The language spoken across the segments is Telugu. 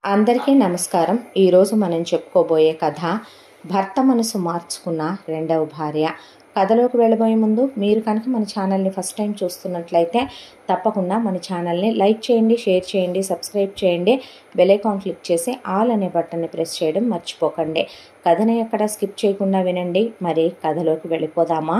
అందరికీ నమస్కారం ఈరోజు మనం చెప్పుకోబోయే కథ భర్త మనసు మార్చుకున్న రెండవ భార్య కథలోకి వెళ్ళబోయే ముందు మీరు కనుక మన ఛానల్ని ఫస్ట్ టైం చూస్తున్నట్లయితే తప్పకుండా మన ఛానల్ని లైక్ చేయండి షేర్ చేయండి సబ్స్క్రైబ్ చేయండి బెల్ ఐకాన్ క్లిక్ చేసి ఆల్ అనే బటన్ని ప్రెస్ చేయడం మర్చిపోకండి కథని ఎక్కడ స్కిప్ చేయకుండా వినండి మరి కథలోకి వెళ్ళిపోదామా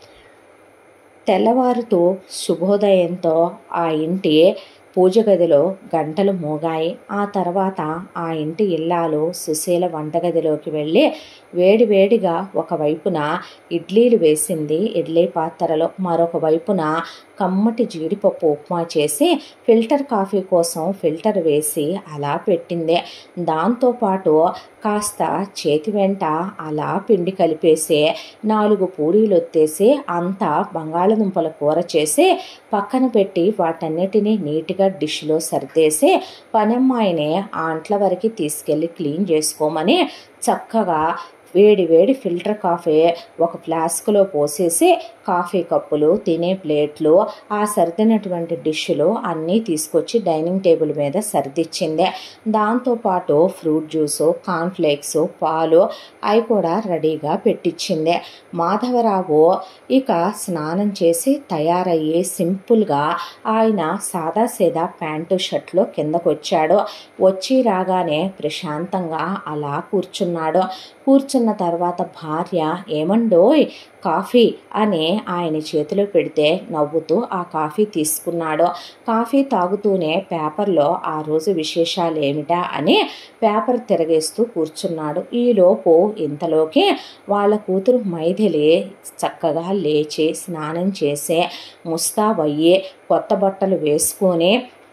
తెల్లవారుతూ శుభోదయంతో ఆ ఇంటి పూజ గదిలో గంటలు మోగాయి ఆ తర్వాత ఆ ఇంటి ఇల్లాలు సుశీల వంటగదిలోకి వెళ్ళి వేడి వేడిగా ఒకవైపున ఇడ్లీలు వేసింది ఇడ్లీ పాత్రలో మరొక వైపున కమ్మటి జీడిపప్పు ఉప్మా చేసి ఫిల్టర్ కాఫీ కోసం ఫిల్టర్ వేసి అలా పెట్టింది దాంతోపాటు కాస్త చేతి వెంట అలా పిండి కలిపేసి నాలుగు పూరీలు ఒత్తేసి అంతా బంగాళదుంపల కూర చేసి పక్కన పెట్టి వాటన్నిటినీ నీట్గా డిష్లో సర్దేసి పనమ్మాయిని ఆ అంట్ల వరకు తీసుకెళ్ళి క్లీన్ చేసుకోమని చక్కగా వేడి వేడి ఫిల్టర్ కాఫీ ఒక ఫ్లాస్క్లో పోసేసి కాఫీ కప్పులు తినే ప్లేట్లు ఆ సర్దినటువంటి డిష్లు అన్నీ తీసుకొచ్చి డైనింగ్ టేబుల్ మీద సర్దిచ్చింది దాంతోపాటు ఫ్రూట్ జ్యూసు కార్న్ఫ్లేక్స్ పాలు అవి కూడా రెడీగా పెట్టించింది మాధవరావు ఇక స్నానం చేసి తయారయ్యి సింపుల్గా ఆయన సాదాసీదా ప్యాంటు షర్ట్లో కిందకు వచ్చాడు వచ్చి రాగానే ప్రశాంతంగా అలా కూర్చున్నాడు కూర్చున్న తర్వాత భార్య ఏమండోయ్ కాఫీ అని ఆయన చేతిలో పెడితే నవ్వుతూ ఆ కాఫీ తీసుకున్నాడు కాఫీ తాగుతూనే పేపర్లో ఆ రోజు విశేషాలు ఏమిటా అని పేపర్ తిరగేస్తూ కూర్చున్నాడు ఈలోపు ఇంతలోకి వాళ్ళ కూతురు మైథిలి చక్కగా లేచి స్నానం చేసి ముస్తాబయ్యి కొత్త బట్టలు వేసుకొని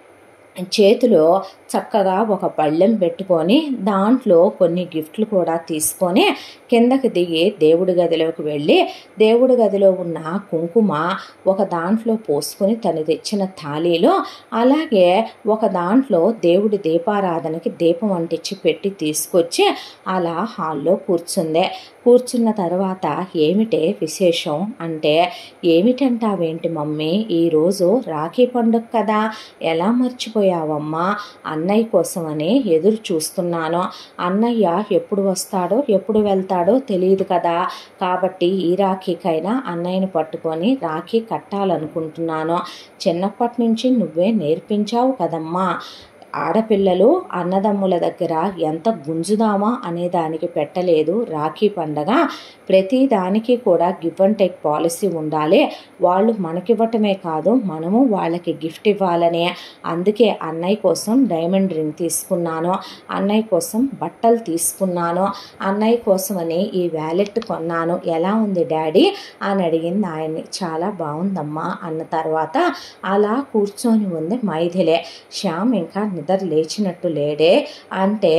చేతిలో చక్కగా ఒక పళ్ళెం పెట్టుకొని దాంట్లో కొన్ని గిఫ్ట్లు కూడా తీసుకొని కిందకి దిగి దేవుడి గదిలోకి వెళ్ళి దేవుడి గదిలో ఉన్న కుంకుమ ఒక దాంట్లో పోసుకొని తను తెచ్చిన థాలీలో అలాగే ఒక దాంట్లో దేవుడి దీపారాధనకి దీపం అంటించి పెట్టి తీసుకొచ్చి అలా హాల్లో కూర్చుంది కూర్చున్న తర్వాత ఏమిటే విశేషం అంటే ఏమిటంటావేంటి మమ్మీ ఈరోజు రాఖీ పండుగ కదా ఎలా మర్చిపోయావమ్మా అన్నయ్య కోసమని ఎదురు చూస్తున్నాను అన్నయ్య ఎప్పుడు వస్తాడో ఎప్పుడు వెళ్తాడో తెలియదు కదా కాబట్టి ఈ రాఖీకైనా అన్నయ్యని పట్టుకొని రాఖీ కట్టాలనుకుంటున్నాను చిన్నప్పటి నుంచి నువ్వే నేర్పించావు కదమ్మా ఆడపిల్లలు అన్నదమ్ముల దగ్గర ఎంత గుంజుదామా అనే దానికి పెట్టలేదు రాఖీ పండగ ప్రతి దానికి కూడా గివ్ అండ్ టేక్ పాలసీ ఉండాలి వాళ్ళు మనకివ్వటమే కాదు మనము వాళ్ళకి గిఫ్ట్ ఇవ్వాలని అందుకే అన్నయ్య కోసం డైమండ్ రింగ్ తీసుకున్నాను అన్నయ్య కోసం బట్టలు తీసుకున్నాను అన్నయ్య కోసమని ఈ వ్యాలెట్ కొన్నాను ఎలా ఉంది డాడీ అని అడిగింది ఆయన్ని చాలా బాగుందమ్మా అన్న తర్వాత అలా కూర్చొని ఉంది మైథిలే శ్యామ్ ఇంకా నిద్ర లేచినట్టు లేడే అంటే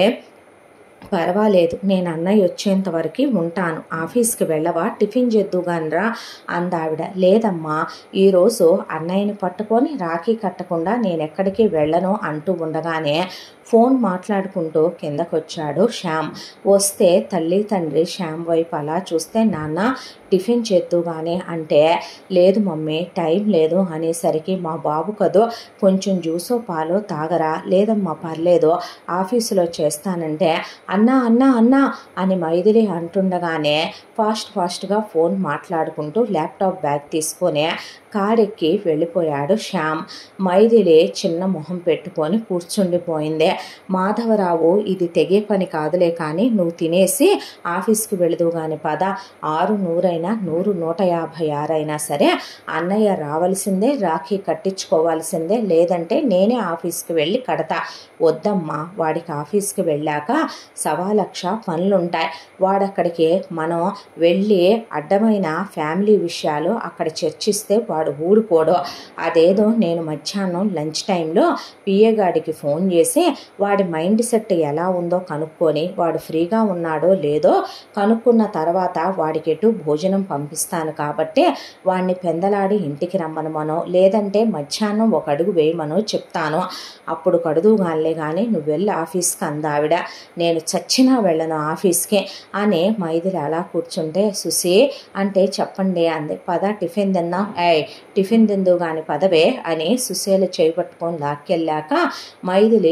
పర్వాలేదు నేను అన్నయ్య వచ్చేంత వరకు ఉంటాను ఆఫీస్కి వెళ్ళవా టిఫిన్ చేద్దుగానరా అందావిడ లేదమ్మా ఈరోజు అన్నయ్యని పట్టుకొని రాఖీ కట్టకుండా నేను ఎక్కడికి వెళ్ళను అంటూ ఉండగానే ఫోన్ మాట్లాడుకుంటూ కిందకొచ్చాడు శ్యామ్ వస్తే తల్లి తండ్రి శ్యామ్ వైపు అలా చూస్తే నాన్న టిఫిన్ చేద్దుగానే అంటే లేదు మమ్మీ టైం లేదు అనేసరికి మా బాబు కదో కొంచెం జ్యూసో పాలో తాగరా లేదమ్మా పర్లేదు ఆఫీసులో చేస్తానంటే అన్నా అన్నా అన్నా అని మైథిలి అంటుండగానే ఫాస్ట్ ఫాస్ట్గా ఫోన్ మాట్లాడుకుంటూ ల్యాప్టాప్ బ్యాగ్ తీసుకొని కారెక్కి వెళ్ళిపోయాడు శ్యామ్ మైథిలి చిన్న మొహం పెట్టుకొని కూర్చుండిపోయింది మాధవరావు ఇది తెగే పని కాదులే కానీ నువ్వు తినేసి ఆఫీస్కి వెళదు గాని పద ఆరు నూరైనా నూరు నూట యాభై ఆరైనా సరే అన్నయ్య రావాల్సిందే రాఖీ కట్టించుకోవాల్సిందే లేదంటే నేనే ఆఫీస్కి వెళ్ళి కడతా వద్దమ్మా వాడికి ఆఫీస్కి వెళ్ళాక సవా లక్ష పనులుంటాయి వాడక్కడికి మనం వెళ్ళి అడ్డమైన ఫ్యామిలీ విషయాలు అక్కడ చర్చిస్తే వాడు ఊడిపోడు అదేదో నేను మధ్యాహ్నం లంచ్ టైంలో పిఏ గాడికి ఫోన్ చేసి వాడి మైండ్ సెట్ ఎలా ఉందో కనుక్కొని వాడు ఫ్రీగా ఉన్నాడో లేదో కనుక్కున్న తర్వాత వాడికి ఎటు భోజనం పంపిస్తాను కాబట్టి వాడిని పెందలాడి ఇంటికి రమ్మనమనో లేదంటే మధ్యాహ్నం ఒక అడుగు వేయమనో చెప్తాను అప్పుడు కడుదుగాలే కానీ నువ్వు వెళ్ళి ఆఫీస్కి అందావిడ నేను చచ్చినా వెళ్ళను ఆఫీస్కి అని మైదిలి అలా కూర్చుంటే సుసి అంటే చెప్పండి అంది పద టిఫిన్ తిన్నాం ఏయ్ టిఫిన్ తిందు గాని పదవే అని సుశీల చేపట్టుకొని లాక్కెళ్ళాక మైదిలి దిగులు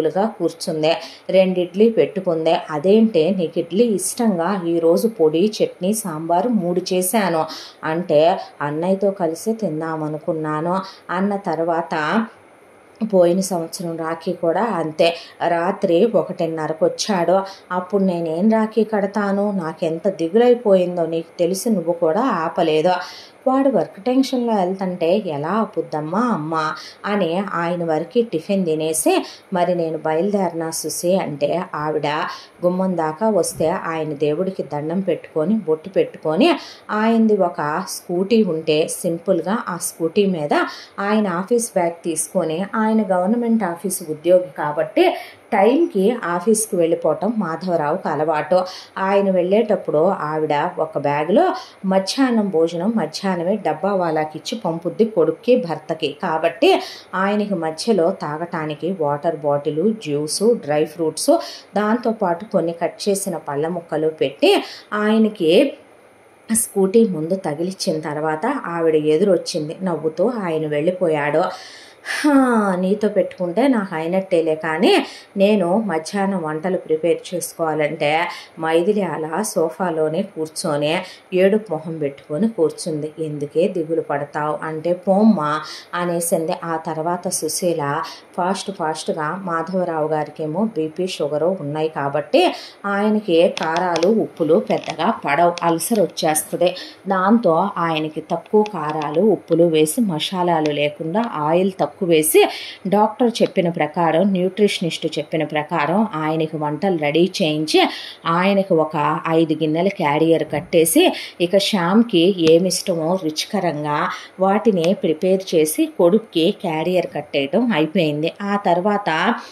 దిగులుగా కూర్చుంది రెండు ఇడ్లీ పెట్టుకుంది అదేంటే నీకు ఇడ్లీ ఇష్టంగా ఈరోజు పొడి చట్నీ సాంబారు మూడు చేశాను అంటే అన్నయ్యతో కలిసి తిందామనుకున్నాను అన్న తర్వాత పోయిన సంవత్సరం రాఖీ కూడా అంతే రాత్రి ఒకటిన్నరకు వచ్చాడు అప్పుడు నేనేం రాఖీ కడతాను నాకెంత దిగులైపోయిందో నీకు తెలిసి నువ్వు కూడా ఆపలేదు వాడు వర్క్ టెన్షన్లో వెళ్తుంటే ఎలా ఆపుద్దమ్మా అమ్మ అని ఆయన వరకు టిఫిన్ తినేసి మరి నేను బయలుదేరినా సుసి అంటే ఆవిడ గుమ్మం దాకా వస్తే ఆయన దేవుడికి దండం పెట్టుకొని బొట్టు పెట్టుకొని ఆయనది ఒక స్కూటీ ఉంటే సింపుల్గా ఆ స్కూటీ మీద ఆయన ఆఫీస్ బ్యాగ్ తీసుకొని ఆయన గవర్నమెంట్ ఆఫీస్ ఉద్యోగి కాబట్టి టైంకి ఆఫీస్కి వెళ్ళిపోవటం మాధవరావుకి అలవాటు ఆయన వెళ్ళేటప్పుడు ఆవిడ ఒక బ్యాగ్లో మధ్యాహ్నం భోజనం మధ్యాహ్నమే డబ్బా వాళ్ళకి ఇచ్చి పంపుద్ది కొడుక్కి భర్తకి కాబట్టి ఆయనకి మధ్యలో తాగటానికి water bottle juice dry fruits దాంతోపాటు కొన్ని కట్ చేసిన పళ్ళ ముక్కలు పెట్టి ఆయనకి స్కూటీ ముందు తగిలిచ్చిన తర్వాత ఆవిడ ఎదురొచ్చింది నవ్వుతూ ఆయన వెళ్ళిపోయాడు "హా, నీతో పెట్టుకుంటే నాకు అయినట్టేలే కానీ నేను మధ్యాహ్నం వంటలు ప్రిపేర్ చేసుకోవాలంటే మైథిలి అలా సోఫాలోనే కూర్చొని ఏడుపు మొహం పెట్టుకొని కూర్చుంది ఎందుకే దిగులు పడతావు అంటే పోమ్మా అనేసింది ఆ తర్వాత సుశీల ఫాస్ట్ ఫాస్ట్గా మాధవరావు గారికేమో బీపీ షుగరు ఉన్నాయి కాబట్టి ఆయనకి కారాలు ఉప్పులు పెద్దగా పడవు అల్సర్ వచ్చేస్తుంది దాంతో ఆయనకి తక్కువ కారాలు ఉప్పులు వేసి మసాలాలు లేకుండా ఆయిల్ తక్కువ వేసి డాక్టర్ చెప్పిన ప్రకారం న్యూట్రిషనిస్ట్ చెప్పిన ప్రకారం ఆయనకి వంటలు రెడీ చేయించి ఆయనకి ఒక ఐదు గిన్నెల క్యారియర్ కట్టేసి ఇక శ్యామ్కి ఏమి ఇష్టమో రుచికరంగా వాటిని ప్రిపేర్ చేసి కొడుక్కి క్యారియర్ కట్టేయటం అయిపోయింది ఆ తర్వాత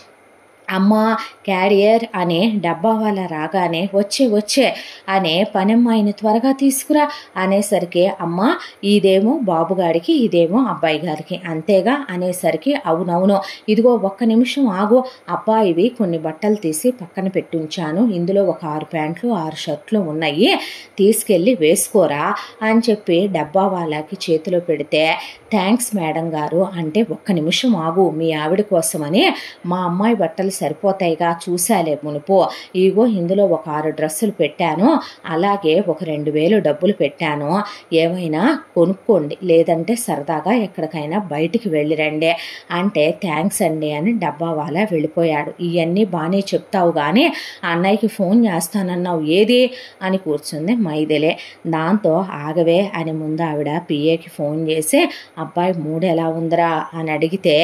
అమ్మ క్యారియర్ అనే డబ్బా వాళ్ళ రాగానే వచ్చే వచ్చే అనే పనమ్మాయిని త్వరగా తీసుకురా అనేసరికి అమ్మ ఇదేమో బాబుగాడికి ఇదేమో అబ్బాయి గారికి అంతేగా అనేసరికి అవునవును ఇదిగో ఒక్క నిమిషం ఆగు అబ్బాయివి కొన్ని బట్టలు తీసి పక్కన పెట్టుంచాను ఇందులో ఒక ఆరు ప్యాంట్లు ఆరు షర్ట్లు ఉన్నాయి తీసుకెళ్ళి వేసుకోరా అని చెప్పి డబ్బా వాళ్ళకి చేతిలో పెడితే థ్యాంక్స్ మేడం గారు అంటే ఒక్క నిమిషం ఆగు మీ ఆవిడ కోసమని మా అమ్మాయి బట్టలు సరిపోతాయిగా చూశాలే మునుపు ఇగో ఇందులో ఒక ఆరు డ్రెస్సులు పెట్టాను అలాగే ఒక రెండు వేలు డబ్బులు పెట్టాను ఏమైనా కొనుక్కోండి లేదంటే సరదాగా ఎక్కడికైనా బయటికి వెళ్ళిరండి అంటే థ్యాంక్స్ అండి అని డబ్బా వాళ్ళ వెళ్ళిపోయాడు ఇవన్నీ బాగానే చెప్తావు కానీ అన్నయ్యకి ఫోన్ చేస్తానన్నావు ఏది అని కూర్చుంది మైదిలే దాంతో ఆగవే అని ముందు ఆవిడ పిఏకి ఫోన్ చేసి అబ్బాయి మూడు ఎలా ఉందిరా అని అడిగితే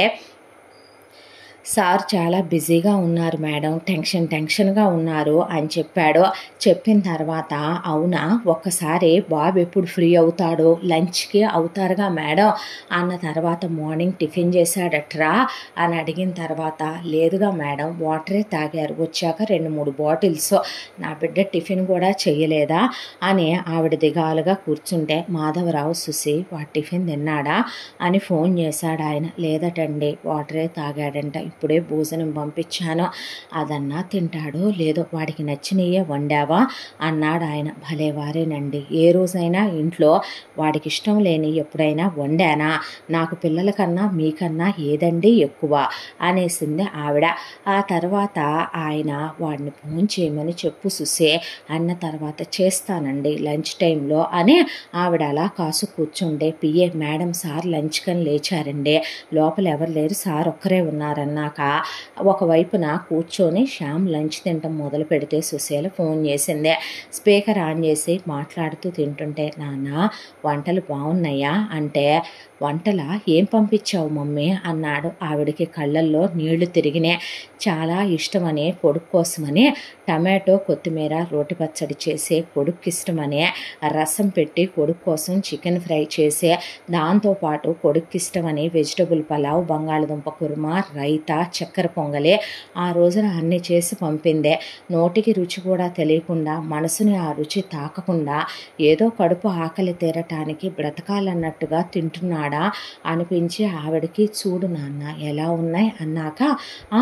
సార్ చాలా బిజీగా ఉన్నారు మేడం టెన్షన్ టెన్షన్గా ఉన్నారు అని చెప్పాడు చెప్పిన తర్వాత అవునా ఒక్కసారి బాబు ఎప్పుడు ఫ్రీ అవుతాడో లంచ్కి అవుతారుగా మేడం అన్న తర్వాత మార్నింగ్ టిఫిన్ చేశాడట్రా అని అడిగిన తర్వాత లేదుగా మేడం వాటరే తాగారు వచ్చాక రెండు మూడు బాటిల్స్ నా బిడ్డ టిఫిన్ కూడా చెయ్యలేదా అని ఆవిడ దిగాలుగా కూర్చుంటే మాధవరావు సుసి వాడు టిఫిన్ తిన్నాడా అని ఫోన్ చేశాడు ఆయన లేదటండి వాటరే తాగాడంట ఇప్పుడే భోజనం పంపించాను అదన్నా తింటాడో లేదో వాడికి నచ్చినయే వండావా అన్నాడు ఆయన భలే వారేనండి ఏ రోజైనా ఇంట్లో వాడికి ఇష్టం లేని ఎప్పుడైనా వండానా నాకు పిల్లల కన్నా మీకన్నా ఏదండి ఎక్కువ అనేసింది ఆవిడ ఆ తర్వాత ఆయన వాడిని ఫోన్ చేయమని చెప్పు సుసే అన్న తర్వాత చేస్తానండి లంచ్ టైంలో అని ఆవిడ అలా కాసు కూర్చుండే పిఏ మేడం సార్ లంచ్ కని లేచారండి లోపల ఎవరు లేరు సార్ ఒక్కరే ఉన్నారన్నాక ఒకవైపున కూర్చొని శ్యామ్ లంచ్ తినటం మొదలు పెడితే సుశీల ఫోన్ చేసిందే స్పీకర్ ఆన్ చేసి మాట్లాడుతూ తింటుంటే నాన్న వంటలు బాగున్నాయా అంటే వంటల ఏం పంపించావు మమ్మీ అన్నాడు ఆవిడకి కళ్ళల్లో నీళ్లు తిరిగినాయి చాలా ఇష్టమని కొడుకు కోసమని టమాటో కొత్తిమీర రోటి పచ్చడి చేసి కొడుకు ఇష్టమని రసం పెట్టి కొడుకు కోసం చికెన్ ఫ్రై చేసి దాంతోపాటు కొడుకు ఇష్టమని వెజిటబుల్ పలావ్ బంగాళదుంప కుర్మా రైతా చక్కెర పొంగలి ఆ రోజున అన్ని చేసి పంపిందే నోటికి రుచి కూడా తెలియకుండా మనసుని ఆ రుచి తాకకుండా ఏదో కడుపు ఆకలి తీరటానికి బ్రతకాలన్నట్టుగా తింటున్నాడా అనిపించి ఆవిడకి చూడు నాన్న ఎలా ఉన్నాయి అన్నాక "ఆ,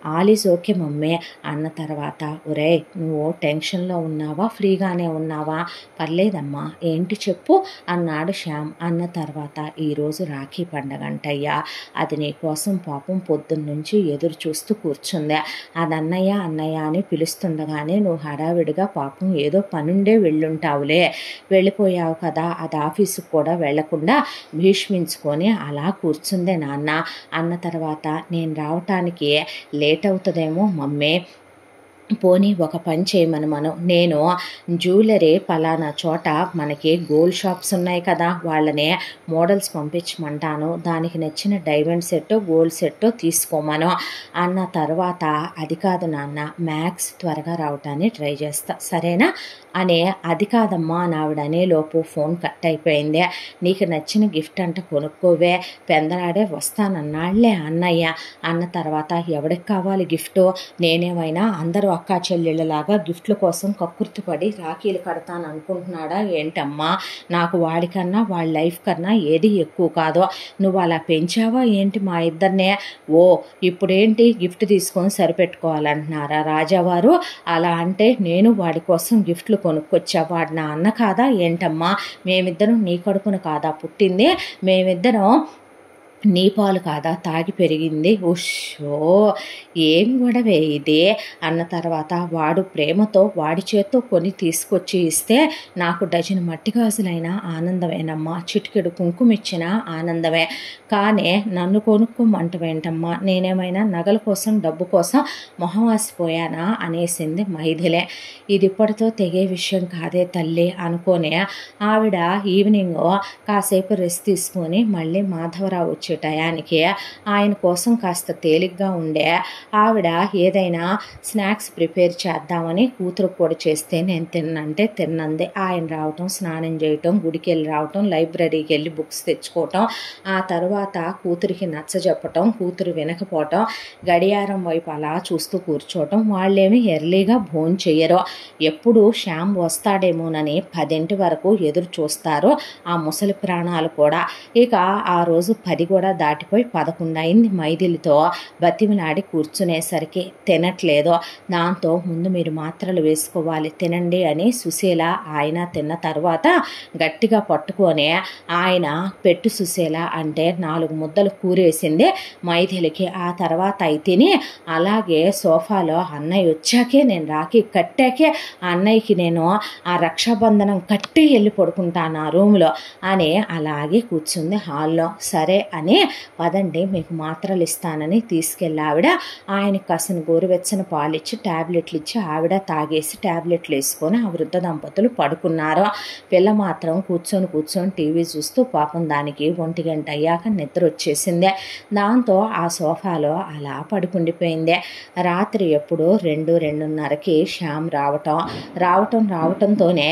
ఆలీస్ ఓకే మమ్మీ అన్న తర్వాత ఒరే నువ్వు టెన్షన్లో ఉన్నావా ఫ్రీగానే ఉన్నావా పర్లేదమ్మా ఏంటి చెప్పు అన్నాడు శ్యామ్ అన్న తర్వాత ఈరోజు రాఖీ పండగ అంటయ్యా అది నీ కోసం పాపం పొద్దున్న నుంచి ఎదురు చూస్తూ కూర్చుందే అది అన్నయ్య అన్నయ్య అని పిలుస్తుండగానే నువ్వు హడావిడిగా పాపం ఏదో పనుండే వెళ్ళుంటావులే వెళ్ళిపోయావు కదా అది ఆఫీసుకు కూడా వెళ్లకుండా భీష్మించుకొని అలా కూర్చుందే నాన్న అన్న తర్వాత నేను రావటానికి లేట్ అవుతుందేమో మమ్మీ పోనీ ఒక పని చేయమని మనం నేను జ్యువెలరీ పలానా చోట మనకి గోల్డ్ షాప్స్ ఉన్నాయి కదా వాళ్ళని మోడల్స్ పంపించమంటాను దానికి నచ్చిన డైమండ్ సెట్ గోల్డ్ సెట్ తీసుకోమను అన్న తర్వాత అది కాదు నాన్న మ్యాక్స్ త్వరగా రావటానికి ట్రై చేస్తా సరేనా అనే అది కాదమ్మా అని ఆవిడ అనే లోపు ఫోన్ కట్ అయిపోయింది నీకు నచ్చిన గిఫ్ట్ అంట కొనుక్కోవే పెందలాడే వస్తానన్నాళ్లే అన్నయ్య అన్న తర్వాత ఎవడికి కావాలి గిఫ్ట్ నేనేమైనా అందరూ అక్కా చెల్లెళ్ళలాగా గిఫ్ట్ల కోసం కక్కుర్తిపడి రాఖీలు కడతాను అనుకుంటున్నాడా ఏంటమ్మా నాకు వాడికన్నా వాళ్ళ లైఫ్ కన్నా ఏది ఎక్కువ కాదో నువ్వు అలా పెంచావా ఏంటి మా ఇద్దరినే ఓ ఇప్పుడేంటి గిఫ్ట్ తీసుకొని సరిపెట్టుకోవాలంటున్నారా రాజావారు అలా అంటే నేను వాడి కోసం గిఫ్ట్లు కొనుక్కొచ్చా వాడు నా అన్న కాదా ఏంటమ్మా మేమిద్దరం నీ కడుపున కాదా పుట్టింది మేమిద్దరం నీ పాలు కాదా తాగి పెరిగింది ఉషో ఏం గొడవే ఇది అన్న తర్వాత వాడు ప్రేమతో వాడి చేత్తో కొని తీసుకొచ్చి ఇస్తే నాకు డజన్ మట్టి గాజులైనా ఆనందమేనమ్మా చిటికెడు కుంకుమ ఇచ్చిన ఆనందమే కానీ నన్ను కొనుక్కోమంటవేంటమ్మా నేనేమైనా నగల కోసం డబ్బు కోసం మొహమాసిపోయానా అనేసింది మైథిలే ఇది ఇప్పటితో తెగే విషయం కాదే తల్లి అనుకోనే ఆవిడ ఈవినింగ్ కాసేపు రెస్ట్ తీసుకొని మళ్ళీ మాధవరావు వచ్చే టయానికి ఆయన కోసం కాస్త తేలిగ్గా ఉండే ఆవిడ ఏదైనా స్నాక్స్ ప్రిపేర్ చేద్దామని కూతురు కూడా చేస్తే నేను తిన్నంటే తిన్నంది ఆయన రావటం స్నానం చేయటం గుడికి వెళ్ళి రావటం లైబ్రరీకి వెళ్ళి బుక్స్ తెచ్చుకోవటం ఆ తర్వాత కూతురికి నచ్చ చెప్పటం కూతురు వినకపోవటం గడియారం వైపు అలా చూస్తూ కూర్చోవటం వాళ్ళేమి ఎర్లీగా భోన్ చెయ్యరు ఎప్పుడు శ్యామ్ వస్తాడేమోనని పదింటి వరకు ఎదురు చూస్తారు ఆ ముసలి ప్రాణాలు కూడా ఇక ఆ రోజు పది కూడా దాటిపోయి పదకొండు అయింది మైదిలితో బతిమిలాడి కూర్చునేసరికి తినట్లేదు దాంతో ముందు మీరు మాత్రలు వేసుకోవాలి తినండి అని సుశీల ఆయన తిన్న తర్వాత గట్టిగా పట్టుకొని ఆయన పెట్టు సుశీల అంటే నాలుగు ముద్దలు కూరేసింది మైథిలికి ఆ తర్వాత అయి తిని అలాగే సోఫాలో అన్నయ్య వచ్చాకే నేను రాకి కట్టాకే ఆ అన్నయ్యకి నేను ఆ రక్షాబంధనం కట్టి వెళ్ళి పడుకుంటాను ఆ రూమ్లో అని అలాగే కూర్చుంది హాల్లో సరే అని పదండి మీకు మాత్రలు ఇస్తానని తీసుకెళ్ళి ఆవిడ ఆయనకి కాసిన గోరువెచ్చని పాలు ఇచ్చి ట్యాబ్లెట్లు ఇచ్చి ఆవిడ తాగేసి ట్యాబ్లెట్లు వేసుకొని ఆ వృద్ధ దంపతులు పడుకున్నారు పిల్ల మాత్రం కూర్చొని కూర్చొని టీవీ చూస్తూ పాపం దానికి ఒంటి గంట అయ్యాక నిద్ర వచ్చేసింది దాంతో ఆ సోఫాలో అలా పడుకుండిపోయింది రాత్రి ఎప్పుడో రెండు రెండున్నరకి శ్యామ్ రావటం రావటం రావటంతోనే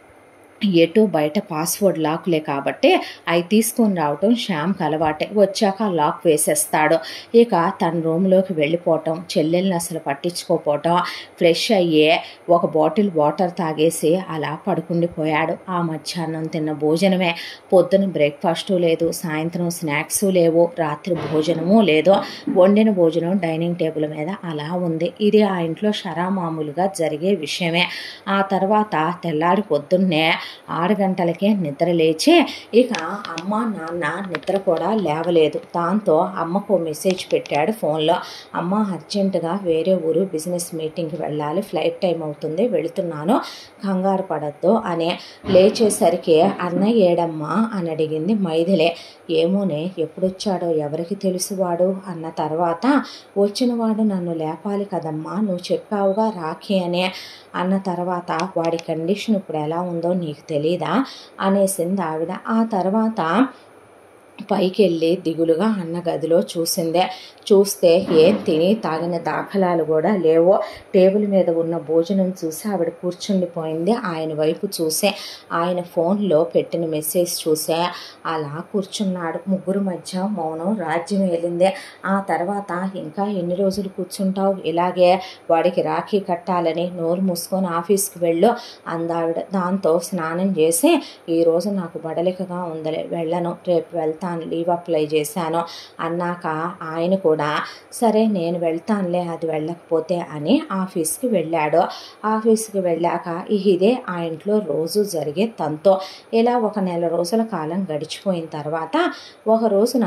ఎటు బయట పాస్వర్డ్ లాక్లే కాబట్టి అవి తీసుకొని రావటం శ్యామ్కి అలవాటే వచ్చాక లాక్ వేసేస్తాడు ఇక తన రూమ్లోకి వెళ్ళిపోవటం చెల్లెల్ని అసలు పట్టించుకోపోవటం ఫ్రెష్ అయ్యే ఒక బాటిల్ వాటర్ తాగేసి అలా పడుకుండిపోయాడు ఆ మధ్యాహ్నం తిన్న భోజనమే పొద్దున బ్రేక్ఫాస్టు లేదు సాయంత్రం స్నాక్స్ లేవు రాత్రి భోజనము లేదు వండిన భోజనం డైనింగ్ టేబుల్ మీద అలా ఉంది ఇది ఆ ఇంట్లో షరామామూలుగా జరిగే విషయమే ఆ తర్వాత తెల్లారి పొద్దున్నే ఆరు గంటలకే నిద్ర లేచి ఇక అమ్మ నాన్న నిద్ర కూడా లేవలేదు దాంతో అమ్మకు మెసేజ్ పెట్టాడు ఫోన్లో అమ్మ అర్జెంటుగా వేరే ఊరు బిజినెస్ మీటింగ్కి వెళ్ళాలి ఫ్లైట్ టైం అవుతుంది వెళుతున్నాను కంగారు పడద్దు అని లేచేసరికి అన్నయ్య ఏడమ్మా అని అడిగింది మైథిలే ఏమోనే ఎప్పుడొచ్చాడో ఎవరికి తెలుసువాడు అన్న తర్వాత వచ్చినవాడు నన్ను లేపాలి కదమ్మా నువ్వు చెప్పావుగా రాఖీ అనే అన్న తర్వాత వాడి కండిషన్ ఇప్పుడు ఎలా ఉందో నీకు తెలీదా అనేసింది ఆవిడ ఆ తర్వాత పైకి వెళ్ళి దిగులుగా అన్న గదిలో చూసిందే చూస్తే ఏం తిని తాగిన దాఖలాలు కూడా లేవు టేబుల్ మీద ఉన్న భోజనం చూసి ఆవిడ కూర్చుండిపోయింది ఆయన వైపు చూసే ఆయన ఫోన్లో పెట్టిన మెసేజ్ చూసే అలా కూర్చున్నాడు ముగ్గురు మధ్య మౌనం రాజ్యం వెళ్ళింది ఆ తర్వాత ఇంకా ఎన్ని రోజులు కూర్చుంటావు ఇలాగే వాడికి రాఖీ కట్టాలని నోరు మూసుకొని ఆఫీస్కి వెళ్ళు అందావిడ దాంతో స్నానం చేసి ఈరోజు నాకు బడలికగా ఉందలే వెళ్ళను రేపు వెళ్తా వెళ్తాను లీవ్ అప్లై చేశాను అన్నాక ఆయన కూడా సరే నేను వెళ్తానులే అది వెళ్ళకపోతే అని ఆఫీస్కి వెళ్ళాడు ఆఫీస్కి వెళ్ళాక ఇదే ఆ ఇంట్లో రోజు జరిగే తంతో ఇలా ఒక నెల రోజుల కాలం గడిచిపోయిన తర్వాత ఒక రోజున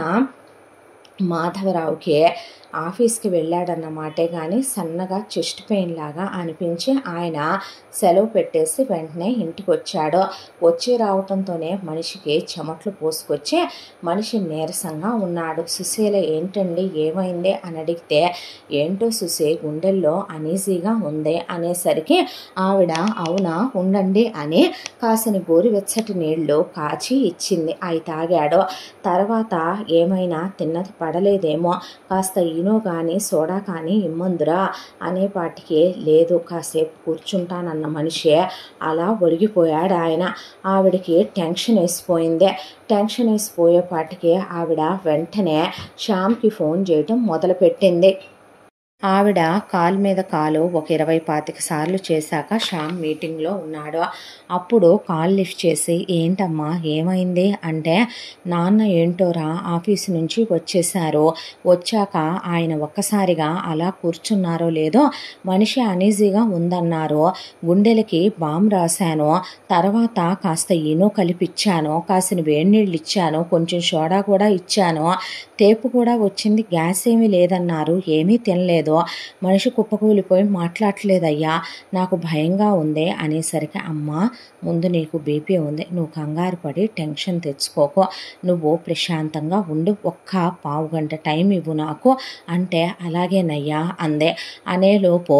మాధవరావుకి ఆఫీస్కి వెళ్ళాడన్నమాటే కానీ సన్నగా చెస్ట్ పెయిన్ లాగా అనిపించి ఆయన సెలవు పెట్టేసి వెంటనే ఇంటికి వచ్చాడు వచ్చి రావటంతోనే మనిషికి చెమట్లు పోసుకొచ్చి మనిషి నీరసంగా ఉన్నాడు సుశీల ఏంటండి ఏమైంది అని అడిగితే ఏంటో సుశీ గుండెల్లో అనీజీగా ఉంది అనేసరికి ఆవిడ అవునా ఉండండి అని కాసిన గోరువెచ్చటి నీళ్లు కాచి ఇచ్చింది అవి తాగాడు తర్వాత ఏమైనా తిన్నది పడలేదేమో కాస్త ఈనో కానీ సోడా కానీ ఇమ్మందురా అనేపాటికి లేదు కాసేపు కూర్చుంటానన్న మనిషి అలా ఒరిగిపోయాడు ఆయన ఆవిడకి టెన్షన్ వేసిపోయింది టెన్షన్ వేసిపోయేపాటికి ఆవిడ వెంటనే శ్యామ్కి ఫోన్ చేయటం మొదలుపెట్టింది ఆవిడ కాలు మీద కాలు ఒక ఇరవై పాతిక సార్లు చేశాక శ్యామ్ మీటింగ్లో ఉన్నాడు అప్పుడు కాల్ లిఫ్ట్ చేసి ఏంటమ్మా ఏమైంది అంటే నాన్న ఏంటోరా ఆఫీసు నుంచి వచ్చేసారు వచ్చాక ఆయన ఒక్కసారిగా అలా కూర్చున్నారో లేదో మనిషి అనీజీగా ఉందన్నారు గుండెలకి బామ్ రాశాను తర్వాత కాస్త ఈనో కలిపిచ్చాను కాసిన వేడినీళ్ళు ఇచ్చాను కొంచెం సోడా కూడా ఇచ్చాను తేపు కూడా వచ్చింది గ్యాస్ ఏమీ లేదన్నారు ఏమీ తినలేదు మనిషి కుప్పకూలిపోయి మాట్లాడలేదయ్యా నాకు భయంగా ఉంది అనేసరికి అమ్మ ముందు నీకు బీపీ ఉంది నువ్వు కంగారు పడి టెన్షన్ తెచ్చుకోకు నువ్వు ప్రశాంతంగా ఉండు ఒక్క పావు గంట టైం ఇవ్వు నాకు అంటే అలాగేనయ్యా అందే అనేలోపు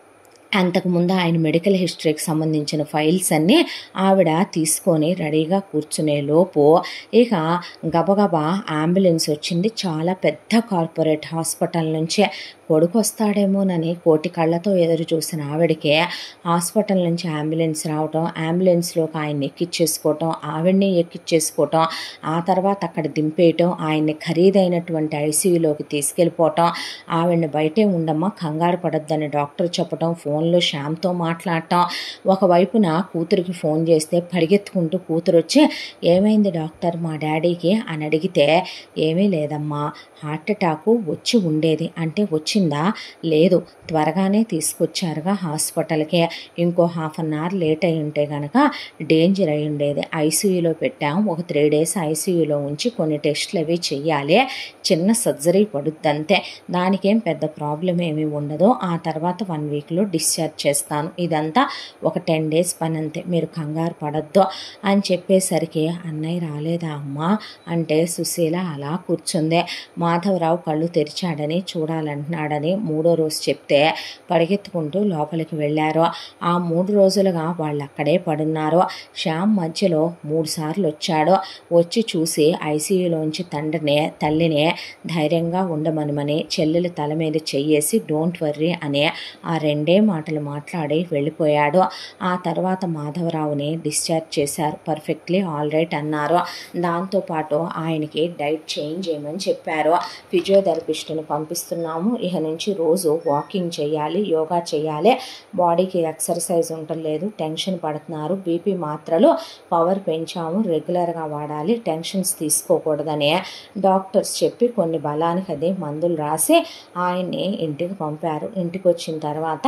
అంతకుముందు ఆయన మెడికల్ హిస్టరీకి సంబంధించిన ఫైల్స్ అన్నీ ఆవిడ తీసుకొని రెడీగా కూర్చునే లోపు ఇక గబగబా అంబులెన్స్ వచ్చింది చాలా పెద్ద కార్పొరేట్ హాస్పిటల్ నుంచి కొడుకు వస్తాడేమోనని కోటి కళ్ళతో ఎదురు చూసిన ఆవిడకి హాస్పిటల్ నుంచి అంబులెన్స్ రావటం అంబులెన్స్లోకి ఆయన్ని ఎక్కిచ్చేసుకోవటం ఆవిడ్ని ఎక్కిచ్చేసుకోవటం ఆ తర్వాత అక్కడ దింపేయటం ఆయన్ని ఖరీదైనటువంటి ఐసీయూలోకి తీసుకెళ్ళిపోవటం ఆవిడ్ని బయటే ఉండమ్మా కంగారు పడొద్దని డాక్టర్ చెప్పటం ఫోన్లో శ్యామ్తో మాట్లాడటం ఒకవైపున కూతురికి ఫోన్ చేస్తే పరిగెత్తుకుంటూ కూతురు వచ్చి ఏమైంది డాక్టర్ మా డాడీకి అని అడిగితే ఏమీ లేదమ్మా హార్ట్ అటాక్ వచ్చి ఉండేది అంటే వచ్చిందా లేదు త్వరగానే తీసుకొచ్చారుగా హాస్పిటల్కి ఇంకో హాఫ్ అన్ అవర్ లేట్ అయి ఉంటే కనుక డేంజర్ అయి ఉండేది ఐసీయూలో పెట్టాం ఒక త్రీ డేస్ ఐసీయూలో ఉంచి కొన్ని టెస్టులు అవి చెయ్యాలి చిన్న సర్జరీ పడుద్ది అంతే దానికేం పెద్ద ప్రాబ్లం ఏమీ ఉండదు ఆ తర్వాత వన్ వీక్లో డిశ్చార్జ్ చేస్తాను ఇదంతా ఒక టెన్ డేస్ పని అంతే మీరు కంగారు పడద్దు అని చెప్పేసరికి అన్నయ్య రాలేదా అమ్మా అంటే సుశీల అలా కూర్చుందే మాధవరావు కళ్ళు తెరిచాడని చూడాలంటున్నాడని మూడో రోజు చెప్తే పరిగెత్తుకుంటూ లోపలికి వెళ్ళారు ఆ మూడు రోజులుగా వాళ్ళు అక్కడే పడున్నారు శ్యామ్ మధ్యలో మూడు సార్లు వచ్చాడు వచ్చి చూసి ఐసీయూలోంచి తండ్రిని తల్లిని ధైర్యంగా ఉండమనమని చెల్లెల తల మీద చెయ్యేసి డోంట్ వర్రీ అనే ఆ రెండే మాటలు మాట్లాడి వెళ్ళిపోయాడు ఆ తర్వాత మాధవరావుని డిశ్చార్జ్ చేశారు పర్ఫెక్ట్లీ ఆల్ రైట్ అన్నారు దాంతోపాటు ఆయనకి డైట్ చేంజ్ చేయమని చెప్పారు ఫిజియోథెరపిస్ట్ని పంపిస్తున్నాము ఇక నుంచి రోజు వాకింగ్ చేయాలి యోగా చేయాలి బాడీకి ఎక్సర్సైజ్ ఉండలేదు టెన్షన్ పడుతున్నారు బీపీ మాత్రలు పవర్ పెంచాము రెగ్యులర్గా వాడాలి టెన్షన్స్ తీసుకోకూడదని డాక్టర్స్ చెప్పి కొన్ని బలానికి అది మందులు రాసి ఆయన్ని ఇంటికి పంపారు ఇంటికి వచ్చిన తర్వాత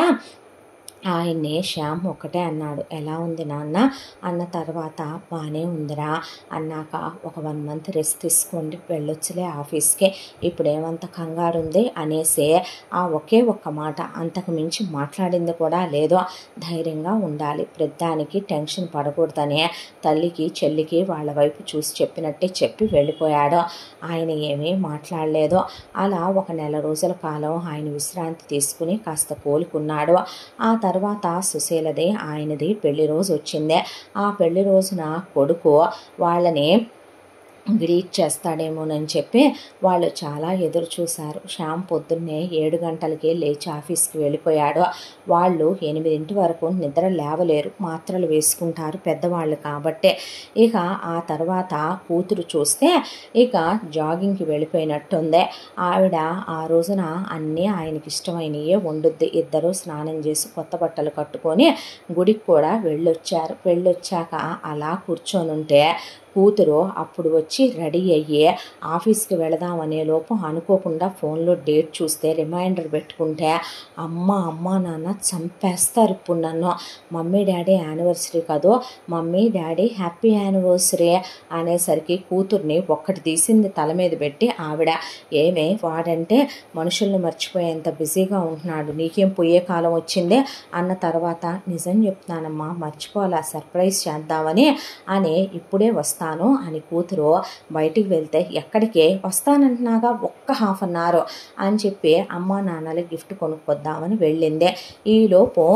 ఆయన్ని శ్యామ్ ఒక్కటే అన్నాడు ఎలా ఉంది నాన్న అన్న తర్వాత బాగానే ఉందిరా అన్నాక ఒక వన్ మంత్ రెస్ట్ తీసుకోండి వెళ్ళొచ్చులే ఆఫీస్కి ఇప్పుడు ఏమంత కంగారు ఉంది అనేసి ఆ ఒకే ఒక్క మాట అంతకు మించి మాట్లాడింది కూడా లేదో ధైర్యంగా ఉండాలి ప్రతిదానికి టెన్షన్ పడకూడదని తల్లికి చెల్లికి వాళ్ళ వైపు చూసి చెప్పినట్టే చెప్పి వెళ్ళిపోయాడు ఆయన ఏమీ మాట్లాడలేదు అలా ఒక నెల రోజుల కాలం ఆయన విశ్రాంతి తీసుకుని కాస్త కోలుకున్నాడు ఆ తర్వాత సుశీలది ఆయనది పెళ్లి రోజు వచ్చింది ఆ పెళ్లి రోజున కొడుకు వాళ్ళని గ్రీట్ చేస్తాడేమోనని చెప్పి వాళ్ళు చాలా ఎదురు చూశారు శ్యామ్ పొద్దున్నే ఏడు గంటలకే లేచి ఆఫీస్కి వెళ్ళిపోయాడు వాళ్ళు ఎనిమిదింటి వరకు నిద్ర లేవలేరు మాత్రలు వేసుకుంటారు పెద్దవాళ్ళు కాబట్టే ఇక ఆ తర్వాత కూతురు చూస్తే ఇక జాగింగ్కి వెళ్ళిపోయినట్టుంది ఆవిడ ఆ రోజున అన్నీ ఆయనకి ఇష్టమైనయే వండుద్ది ఇద్దరు స్నానం చేసి కొత్త బట్టలు కట్టుకొని గుడికి కూడా వెళ్ళొచ్చారు వెళ్ళొచ్చాక అలా కూర్చొని ఉంటే కూతురు అప్పుడు వచ్చి రెడీ అయ్యి ఆఫీస్కి వెళదామనే లోపు అనుకోకుండా ఫోన్లో డేట్ చూస్తే రిమైండర్ పెట్టుకుంటే అమ్మ అమ్మ నాన్న చంపేస్తారు ఇప్పుడు నన్ను మమ్మీ డాడీ యానివర్సరీ కాదు మమ్మీ డాడీ హ్యాపీ యానివర్సరీ అనేసరికి కూతుర్ని ఒక్కటి తీసింది తల మీద పెట్టి ఆవిడ ఏమే వాడంటే మనుషుల్ని మర్చిపోయేంత బిజీగా ఉంటున్నాడు నీకేం పోయే కాలం వచ్చిందే అన్న తర్వాత నిజం చెప్తున్నానమ్మా మర్చిపోవాలా సర్ప్రైజ్ చేద్దామని అని ఇప్పుడే వస్తాను అని కూతురు బయటికి వెళ్తే ఎక్కడికి వస్తానంటున్నాగా ఒక్క హాఫ్ అన్ అవర్ అని చెప్పి అమ్మ నాన్నలు గిఫ్ట్ కొనుక్కొద్దామని వెళ్ళింది ఈలోపు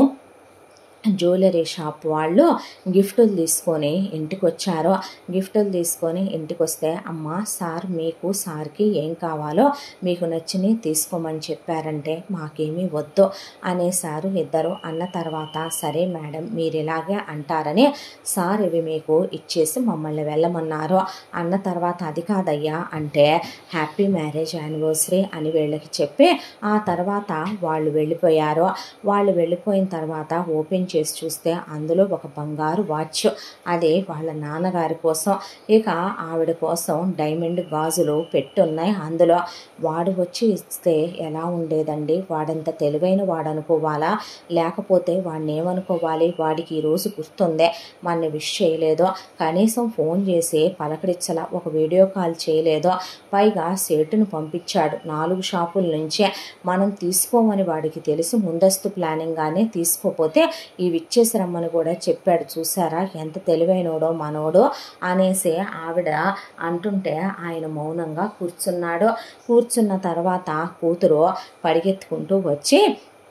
జ్యువెలరీ షాప్ వాళ్ళు గిఫ్టులు తీసుకొని ఇంటికి వచ్చారు గిఫ్టులు తీసుకొని ఇంటికి వస్తే అమ్మ సార్ మీకు సార్కి ఏం కావాలో మీకు నచ్చినవి తీసుకోమని చెప్పారంటే మాకేమీ వద్దు అనేసారు ఇద్దరు అన్న తర్వాత సరే మేడం మీరు ఇలాగే అంటారని సార్ ఇవి మీకు ఇచ్చేసి మమ్మల్ని వెళ్ళమన్నారు అన్న తర్వాత అది కాదయ్యా అంటే హ్యాపీ మ్యారేజ్ యానివర్సరీ అని వీళ్ళకి చెప్పి ఆ తర్వాత వాళ్ళు వెళ్ళిపోయారు వాళ్ళు వెళ్ళిపోయిన తర్వాత ఓపెన్ చేసి చూస్తే అందులో ఒక బంగారు వాచ్ అదే వాళ్ళ నాన్నగారి కోసం ఇక ఆవిడ కోసం డైమండ్ గాజులు పెట్టున్నాయి అందులో వాడు వచ్చి ఇస్తే ఎలా ఉండేదండి వాడంత తెలివైన వాడు అనుకోవాలా లేకపోతే వాడిని ఏమనుకోవాలి వాడికి ఈరోజు గుర్తుందే మన విష్ చేయలేదో కనీసం ఫోన్ చేసి పలకరించలా ఒక వీడియో కాల్ చేయలేదో పైగా సేటును పంపించాడు నాలుగు షాపుల నుంచే మనం తీసుకోమని వాడికి తెలిసి ముందస్తు ప్లానింగ్గానే తీసుకోపోతే ఇవి ఇచ్చేసి రమ్మని కూడా చెప్పాడు చూసారా ఎంత తెలివైనోడో మనోడో అనేసి ఆవిడ అంటుంటే ఆయన మౌనంగా కూర్చున్నాడు కూర్చున్న తర్వాత కూతురు పరిగెత్తుకుంటూ వచ్చి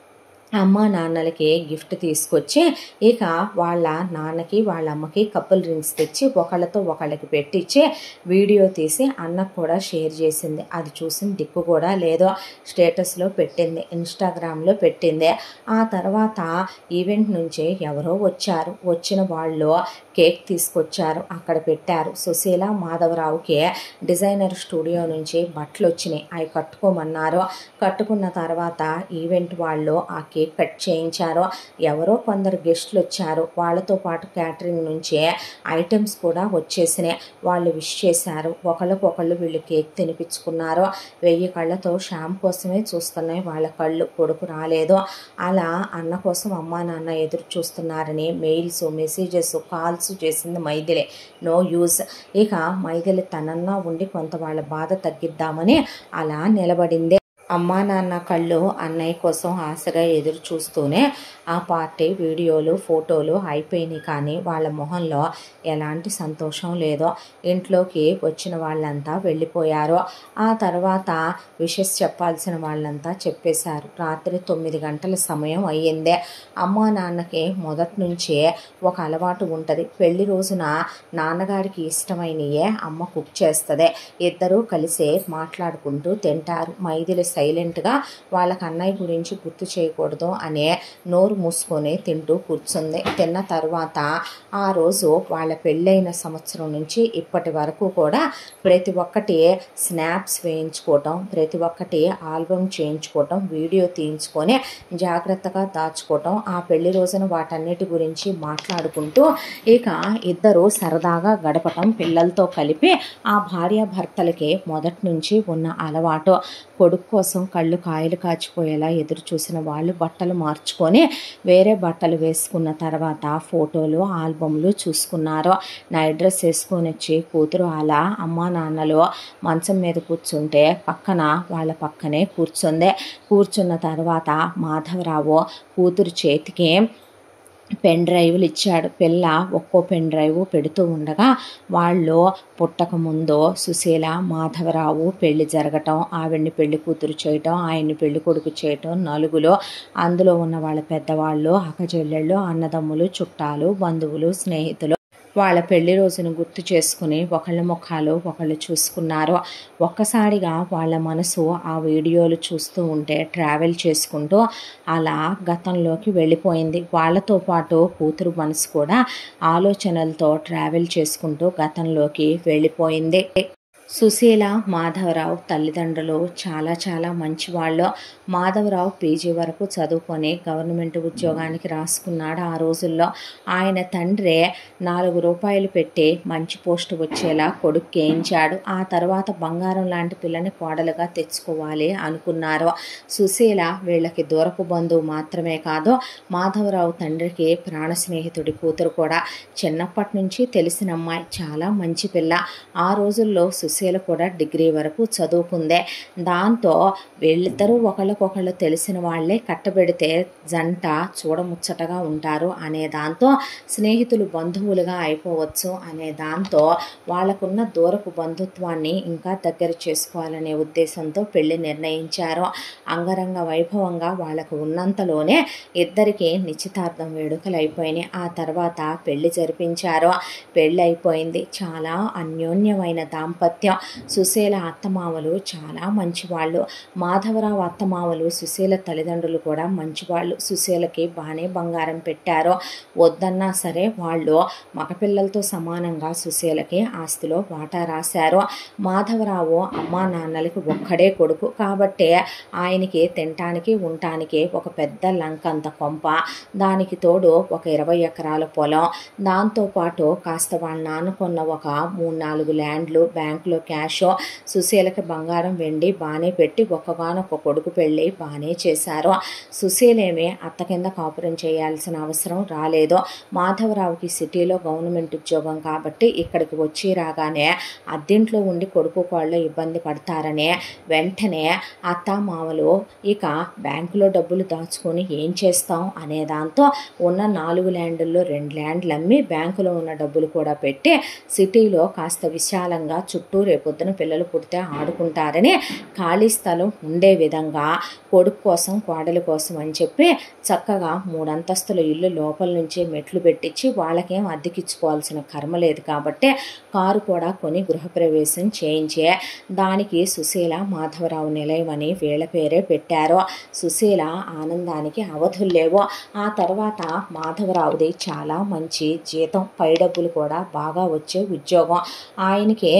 అమ్మ నాన్నలకి గిఫ్ట్ తీసుకొచ్చి ఇక వాళ్ళ నాన్నకి వాళ్ళ అమ్మకి కపుల్ రింగ్స్ తెచ్చి ఒకళ్ళతో ఒకళ్ళకి పెట్టించి వీడియో తీసి అన్నకు కూడా షేర్ చేసింది అది చూసిన దిక్కు కూడా లేదో స్టేటస్లో పెట్టింది ఇన్స్టాగ్రామ్లో పెట్టింది ఆ తర్వాత ఈవెంట్ నుంచి ఎవరో వచ్చారు వచ్చిన వాళ్ళు కేక్ తీసుకొచ్చారు అక్కడ పెట్టారు సుశీల మాధవరావుకి డిజైనర్ స్టూడియో నుంచి బట్టలు వచ్చినాయి అవి కట్టుకోమన్నారు కట్టుకున్న తర్వాత ఈవెంట్ వాళ్ళు ఆ కేక్ కట్ చేయించారు ఎవరో కొందరు గెస్ట్లు వచ్చారు వాళ్ళతో పాటు క్యాటరింగ్ నుంచి ఐటమ్స్ కూడా వచ్చేసినాయి వాళ్ళు విష్ చేశారు ఒకళ్ళకొకళ్ళు వీళ్ళు కేక్ తినిపించుకున్నారు వెయ్యి కళ్ళతో శ్యామ్ కోసమే చూస్తున్నాయి వాళ్ళ కళ్ళు కొడుకు రాలేదు అలా అన్న కోసం అమ్మా నాన్న ఎదురు చూస్తున్నారని మెయిల్స్ మెసేజెస్ కాల్స్ చేసింది మైథిలే నో యూజ్ ఇక మైథిలి తనన్నా ఉండి కొంత వాళ్ళ బాధ తగ్గిద్దామని అలా నిలబడింది అమ్మా నాన్న కళ్ళు అన్నయ్య కోసం ఆశగా ఎదురు చూస్తూనే ఆ పార్టీ వీడియోలు ఫోటోలు అయిపోయినాయి కానీ వాళ్ళ మొహంలో ఎలాంటి సంతోషం లేదో ఇంట్లోకి వచ్చిన వాళ్ళంతా వెళ్ళిపోయారు ఆ తర్వాత విషెస్ చెప్పాల్సిన వాళ్ళంతా చెప్పేశారు రాత్రి తొమ్మిది గంటల సమయం అయ్యిందే అమ్మా నాన్నకి మొదటి నుంచే ఒక అలవాటు ఉంటుంది పెళ్లి రోజున నాన్నగారికి ఇష్టమైనయే అమ్మ కుక్ చేస్తుంది ఇద్దరూ కలిసే మాట్లాడుకుంటూ తింటారు మైదిలి సైలెంట్గా వాళ్ళకి అన్నయ్య గురించి గుర్తు చేయకూడదు అనే నోరు మూసుకొని తింటూ కూర్చుంది తిన్న తర్వాత ఆ రోజు వాళ్ళ పెళ్ళైన సంవత్సరం నుంచి ఇప్పటి వరకు కూడా ప్రతి ఒక్కటి స్నాప్స్ వేయించుకోవటం ప్రతి ఒక్కటి ఆల్బమ్ చేయించుకోవటం వీడియో తీయించుకొని జాగ్రత్తగా దాచుకోవటం ఆ పెళ్లి రోజున వాటన్నిటి గురించి మాట్లాడుకుంటూ ఇక ఇద్దరు సరదాగా గడపటం పిల్లలతో కలిపి ఆ భార్యాభర్తలకి మొదటి నుంచి ఉన్న అలవాటు కొడుకు కోసం కళ్ళు కాయలు కాచిపోయేలా ఎదురు చూసిన వాళ్ళు బట్టలు మార్చుకొని వేరే బట్టలు వేసుకున్న తర్వాత ఫోటోలు ఆల్బమ్లు చూసుకున్నారు నైట్ డ్రెస్ వేసుకొని వచ్చి కూతురు అలా అమ్మా నాన్నలు మంచం మీద కూర్చుంటే పక్కన వాళ్ళ పక్కనే కూర్చుంది కూర్చున్న తర్వాత మాధవరావు కూతురు చేతికి పెన్ డ్రైవ్లు ఇచ్చాడు పిల్ల ఒక్కో పెన్ డ్రైవ్ పెడుతూ ఉండగా వాళ్ళు పుట్టక ముందు సుశీల మాధవరావు పెళ్లి జరగటం ఆవిడ్ని పెళ్లి కూతురు చేయటం ఆయన్ని పెళ్లి కొడుకు చేయటం నలుగులో అందులో ఉన్న వాళ్ళ పెద్దవాళ్ళు అక్కచెల్లెళ్ళు అన్నదమ్ములు చుట్టాలు బంధువులు స్నేహితులు వాళ్ళ పెళ్లి రోజును గుర్తు చేసుకుని ఒకళ్ళ ముఖాలు ఒకళ్ళు చూసుకున్నారు ఒక్కసారిగా వాళ్ళ మనసు ఆ వీడియోలు చూస్తూ ఉంటే ట్రావెల్ చేసుకుంటూ అలా గతంలోకి వెళ్ళిపోయింది వాళ్ళతో పాటు కూతురు మనసు కూడా ఆలోచనలతో ట్రావెల్ చేసుకుంటూ గతంలోకి వెళ్ళిపోయింది సుశీల మాధవరావు తల్లిదండ్రులు చాలా చాలా మంచివాళ్ళు మాధవరావు పీజీ వరకు చదువుకొని గవర్నమెంట్ ఉద్యోగానికి రాసుకున్నాడు ఆ రోజుల్లో ఆయన తండ్రి నాలుగు రూపాయలు పెట్టి మంచి పోస్టు వచ్చేలా కొడుకు వేయించాడు ఆ తర్వాత బంగారం లాంటి పిల్లని కోడలుగా తెచ్చుకోవాలి అనుకున్నారు సుశీల వీళ్ళకి దూరపు బంధువు మాత్రమే కాదు మాధవరావు తండ్రికి ప్రాణ స్నేహితుడి కూతురు కూడా చిన్నప్పటి నుంచి తెలిసిన అమ్మాయి చాలా మంచి పిల్ల ఆ రోజుల్లో సుశీల కూడా డిగ్రీ వరకు చదువుకుందే దాంతో వీళ్ళిద్దరూ ఒకళ్ళకొకళ్ళు తెలిసిన వాళ్ళే కట్టబెడితే జంట చూడముచ్చటగా ఉంటారు అనే దాంతో స్నేహితులు బంధువులుగా అయిపోవచ్చు అనే దాంతో వాళ్ళకున్న దూరపు బంధుత్వాన్ని ఇంకా దగ్గర చేసుకోవాలనే ఉద్దేశంతో పెళ్లి నిర్ణయించారు అంగరంగ వైభవంగా వాళ్ళకు ఉన్నంతలోనే ఇద్దరికి నిశ్చితార్థం వేడుకలు అయిపోయినాయి ఆ తర్వాత పెళ్లి జరిపించారు పెళ్ళి అయిపోయింది చాలా అన్యోన్యమైన దాంపత్యం సుశీల అత్తమామలు చాలా మంచివాళ్ళు మాధవరావు అత్తమామలు సుశీల తల్లిదండ్రులు కూడా మంచివాళ్ళు సుశీలకి బాగానే బంగారం పెట్టారు వద్దన్నా సరే వాళ్ళు మగపిల్లలతో సమానంగా సుశీలకి ఆస్తిలో వాటా రాశారు మాధవరావు అమ్మా నాన్నలకి ఒక్కడే కొడుకు కాబట్టి ఆయనకి తినటానికి ఉండటానికి ఒక పెద్ద లంకంత కొంప దానికి తోడు ఒక ఇరవై ఎకరాల పొలం దాంతోపాటు కాస్త వాళ్ళ నాన్న కొన్న ఒక మూడు నాలుగు ల్యాండ్లు బ్యాంకులో క్యాష్ సుశీలకి బంగారం వెండి బాగానే పెట్టి ఒక్కగానొక్క కొడుకు పెళ్ళి బాగానే చేశారు సుశీలేమి అత్త కింద కాపురం చేయాల్సిన అవసరం రాలేదు మాధవరావుకి సిటీలో గవర్నమెంట్ ఉద్యోగం కాబట్టి ఇక్కడికి వచ్చి రాగానే అద్దెంట్లో ఉండి కొడుకు కోళ్ళు ఇబ్బంది పడతారని వెంటనే అత్త మామలు ఇక బ్యాంకులో డబ్బులు దాచుకొని ఏం చేస్తాం అనే దాంతో ఉన్న నాలుగు ల్యాండ్ల్లో రెండు ల్యాండ్లు అమ్మి బ్యాంకులో ఉన్న డబ్బులు కూడా పెట్టి సిటీలో కాస్త విశాలంగా చుట్టూ రేపొద్దున పిల్లలు పుడితే ఆడుకుంటారని ఖాళీ స్థలం ఉండే విధంగా కొడుకు కోసం కోడలి కోసం అని చెప్పి చక్కగా మూడంతస్తుల ఇల్లు లోపల నుంచే మెట్లు పెట్టించి వాళ్ళకేం అద్దెకిచ్చుకోవాల్సిన కర్మ లేదు కాబట్టి కారు కూడా కొని గృహప్రవేశం చేయించే దానికి సుశీల మాధవరావు నిలయం అని వీళ్ళ పేరే పెట్టారు సుశీల ఆనందానికి అవధులు లేవు ఆ తర్వాత మాధవరావుది చాలా మంచి జీతం పై డబ్బులు కూడా బాగా వచ్చే ఉద్యోగం ఆయనకి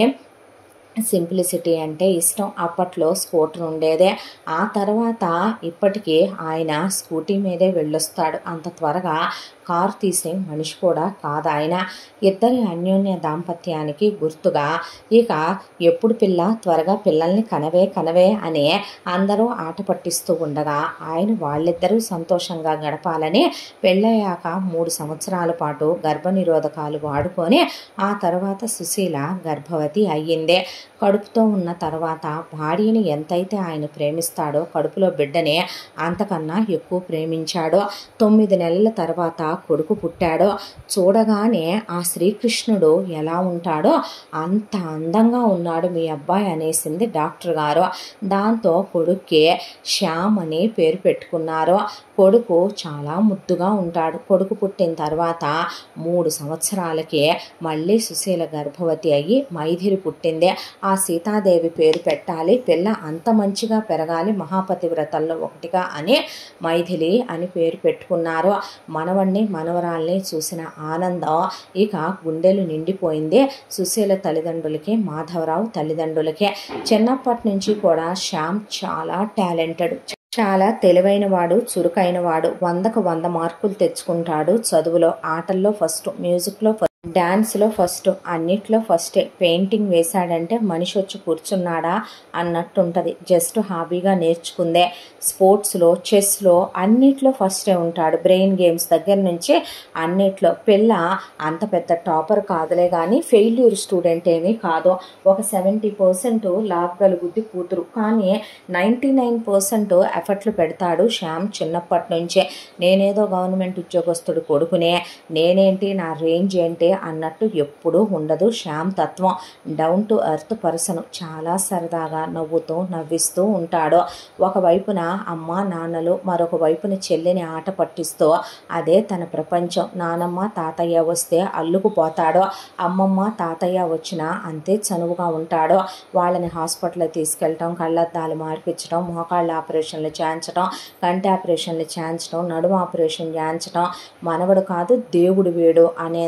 సింప్లిసిటీ అంటే ఇష్టం అప్పట్లో స్కూటర్ ఉండేదే ఆ తర్వాత ఇప్పటికీ ఆయన స్కూటీ మీదే వెళ్ళొస్తాడు అంత త్వరగా కారు తీసే మనిషి కూడా కాదు ఆయన ఇద్దరి అన్యోన్య దాంపత్యానికి గుర్తుగా ఇక ఎప్పుడు పిల్ల త్వరగా పిల్లల్ని కనవే కనవే అని అందరూ ఆట పట్టిస్తూ ఉండగా ఆయన వాళ్ళిద్దరూ సంతోషంగా గడపాలని పెళ్ళయ్యాక మూడు సంవత్సరాల పాటు గర్భనిరోధకాలు వాడుకొని ఆ తర్వాత సుశీల గర్భవతి అయ్యిందే కడుపుతో ఉన్న తర్వాత భార్యని ఎంతైతే ఆయన ప్రేమిస్తాడో కడుపులో బిడ్డని అంతకన్నా ఎక్కువ ప్రేమించాడో తొమ్మిది నెలల తర్వాత కొడుకు పుట్టాడో చూడగానే ఆ శ్రీకృష్ణుడు ఎలా ఉంటాడో అంత అందంగా ఉన్నాడు మీ అబ్బాయి అనేసింది డాక్టర్ గారు దాంతో కొడుక్కి శ్యామ్ అని పేరు పెట్టుకున్నారు కొడుకు చాలా ముద్దుగా ఉంటాడు కొడుకు పుట్టిన తర్వాత మూడు సంవత్సరాలకే మళ్ళీ సుశీల గర్భవతి అయ్యి మైథిరి పుట్టింది ఆ సీతాదేవి పేరు పెట్టాలి పిల్ల అంత మంచిగా పెరగాలి మహాపతివ్రతల్లో ఒకటిగా అని మైథిలి అని పేరు పెట్టుకున్నారు మనవణ్ణి మనవరాల్ని చూసిన ఆనందం ఇక గుండెలు నిండిపోయింది సుశీల తల్లిదండ్రులకి మాధవరావు తల్లిదండ్రులకే చిన్నప్పటి నుంచి కూడా శ్యామ్ చాలా టాలెంటెడ్ చాలా తెలివైన వాడు చురుకైన వాడు వందకు వంద మార్కులు తెచ్చుకుంటాడు చదువులో ఆటల్లో ఫస్ట్ మ్యూజిక్లో ఫస్ట్ డ్యాన్స్లో ఫస్ట్ అన్నిట్లో ఫస్టే పెయింటింగ్ వేశాడంటే మనిషి వచ్చి కూర్చున్నాడా అన్నట్టు ఉంటుంది జస్ట్ హాబీగా నేర్చుకుందే స్పోర్ట్స్లో చెస్లో అన్నిట్లో ఫస్టే ఉంటాడు బ్రెయిన్ గేమ్స్ దగ్గర నుంచి అన్నిట్లో పిల్ల అంత పెద్ద టాపర్ కాదులే కానీ ఫెయిల్యూర్ స్టూడెంట్ ఏమీ కాదు ఒక సెవెంటీ పర్సెంట్ లాగగలుగుద్ది కూతురు కానీ నైంటీ నైన్ పర్సెంట్ ఎఫర్ట్లు పెడతాడు శ్యామ్ చిన్నప్పటి నుంచే నేనేదో గవర్నమెంట్ ఉద్యోగస్తుడు కొడుకునే నేనేంటి నా రేంజ్ ఏంటి అన్నట్టు ఎప్పుడూ ఉండదు శ్యామ్ తత్వం డౌన్ టు ఎర్త్ పర్సన్ చాలా సరదాగా నవ్వుతూ నవ్విస్తూ ఉంటాడు ఒకవైపున అమ్మ నాన్నలు మరొక వైపున చెల్లిని ఆట పట్టిస్తూ అదే తన ప్రపంచం నానమ్మ తాతయ్య వస్తే అల్లుకుపోతాడో అమ్మమ్మ తాతయ్య వచ్చినా అంతే చనువుగా ఉంటాడో వాళ్ళని హాస్పిటల్ తీసుకెళ్ళటం కళ్ళద్దాలు మార్పించడం మోకాళ్ళ ఆపరేషన్లు చేయించడం కంటి ఆపరేషన్లు చేయించడం నడుము ఆపరేషన్ చేయించడం మనవడు కాదు దేవుడు వీడు అనేంత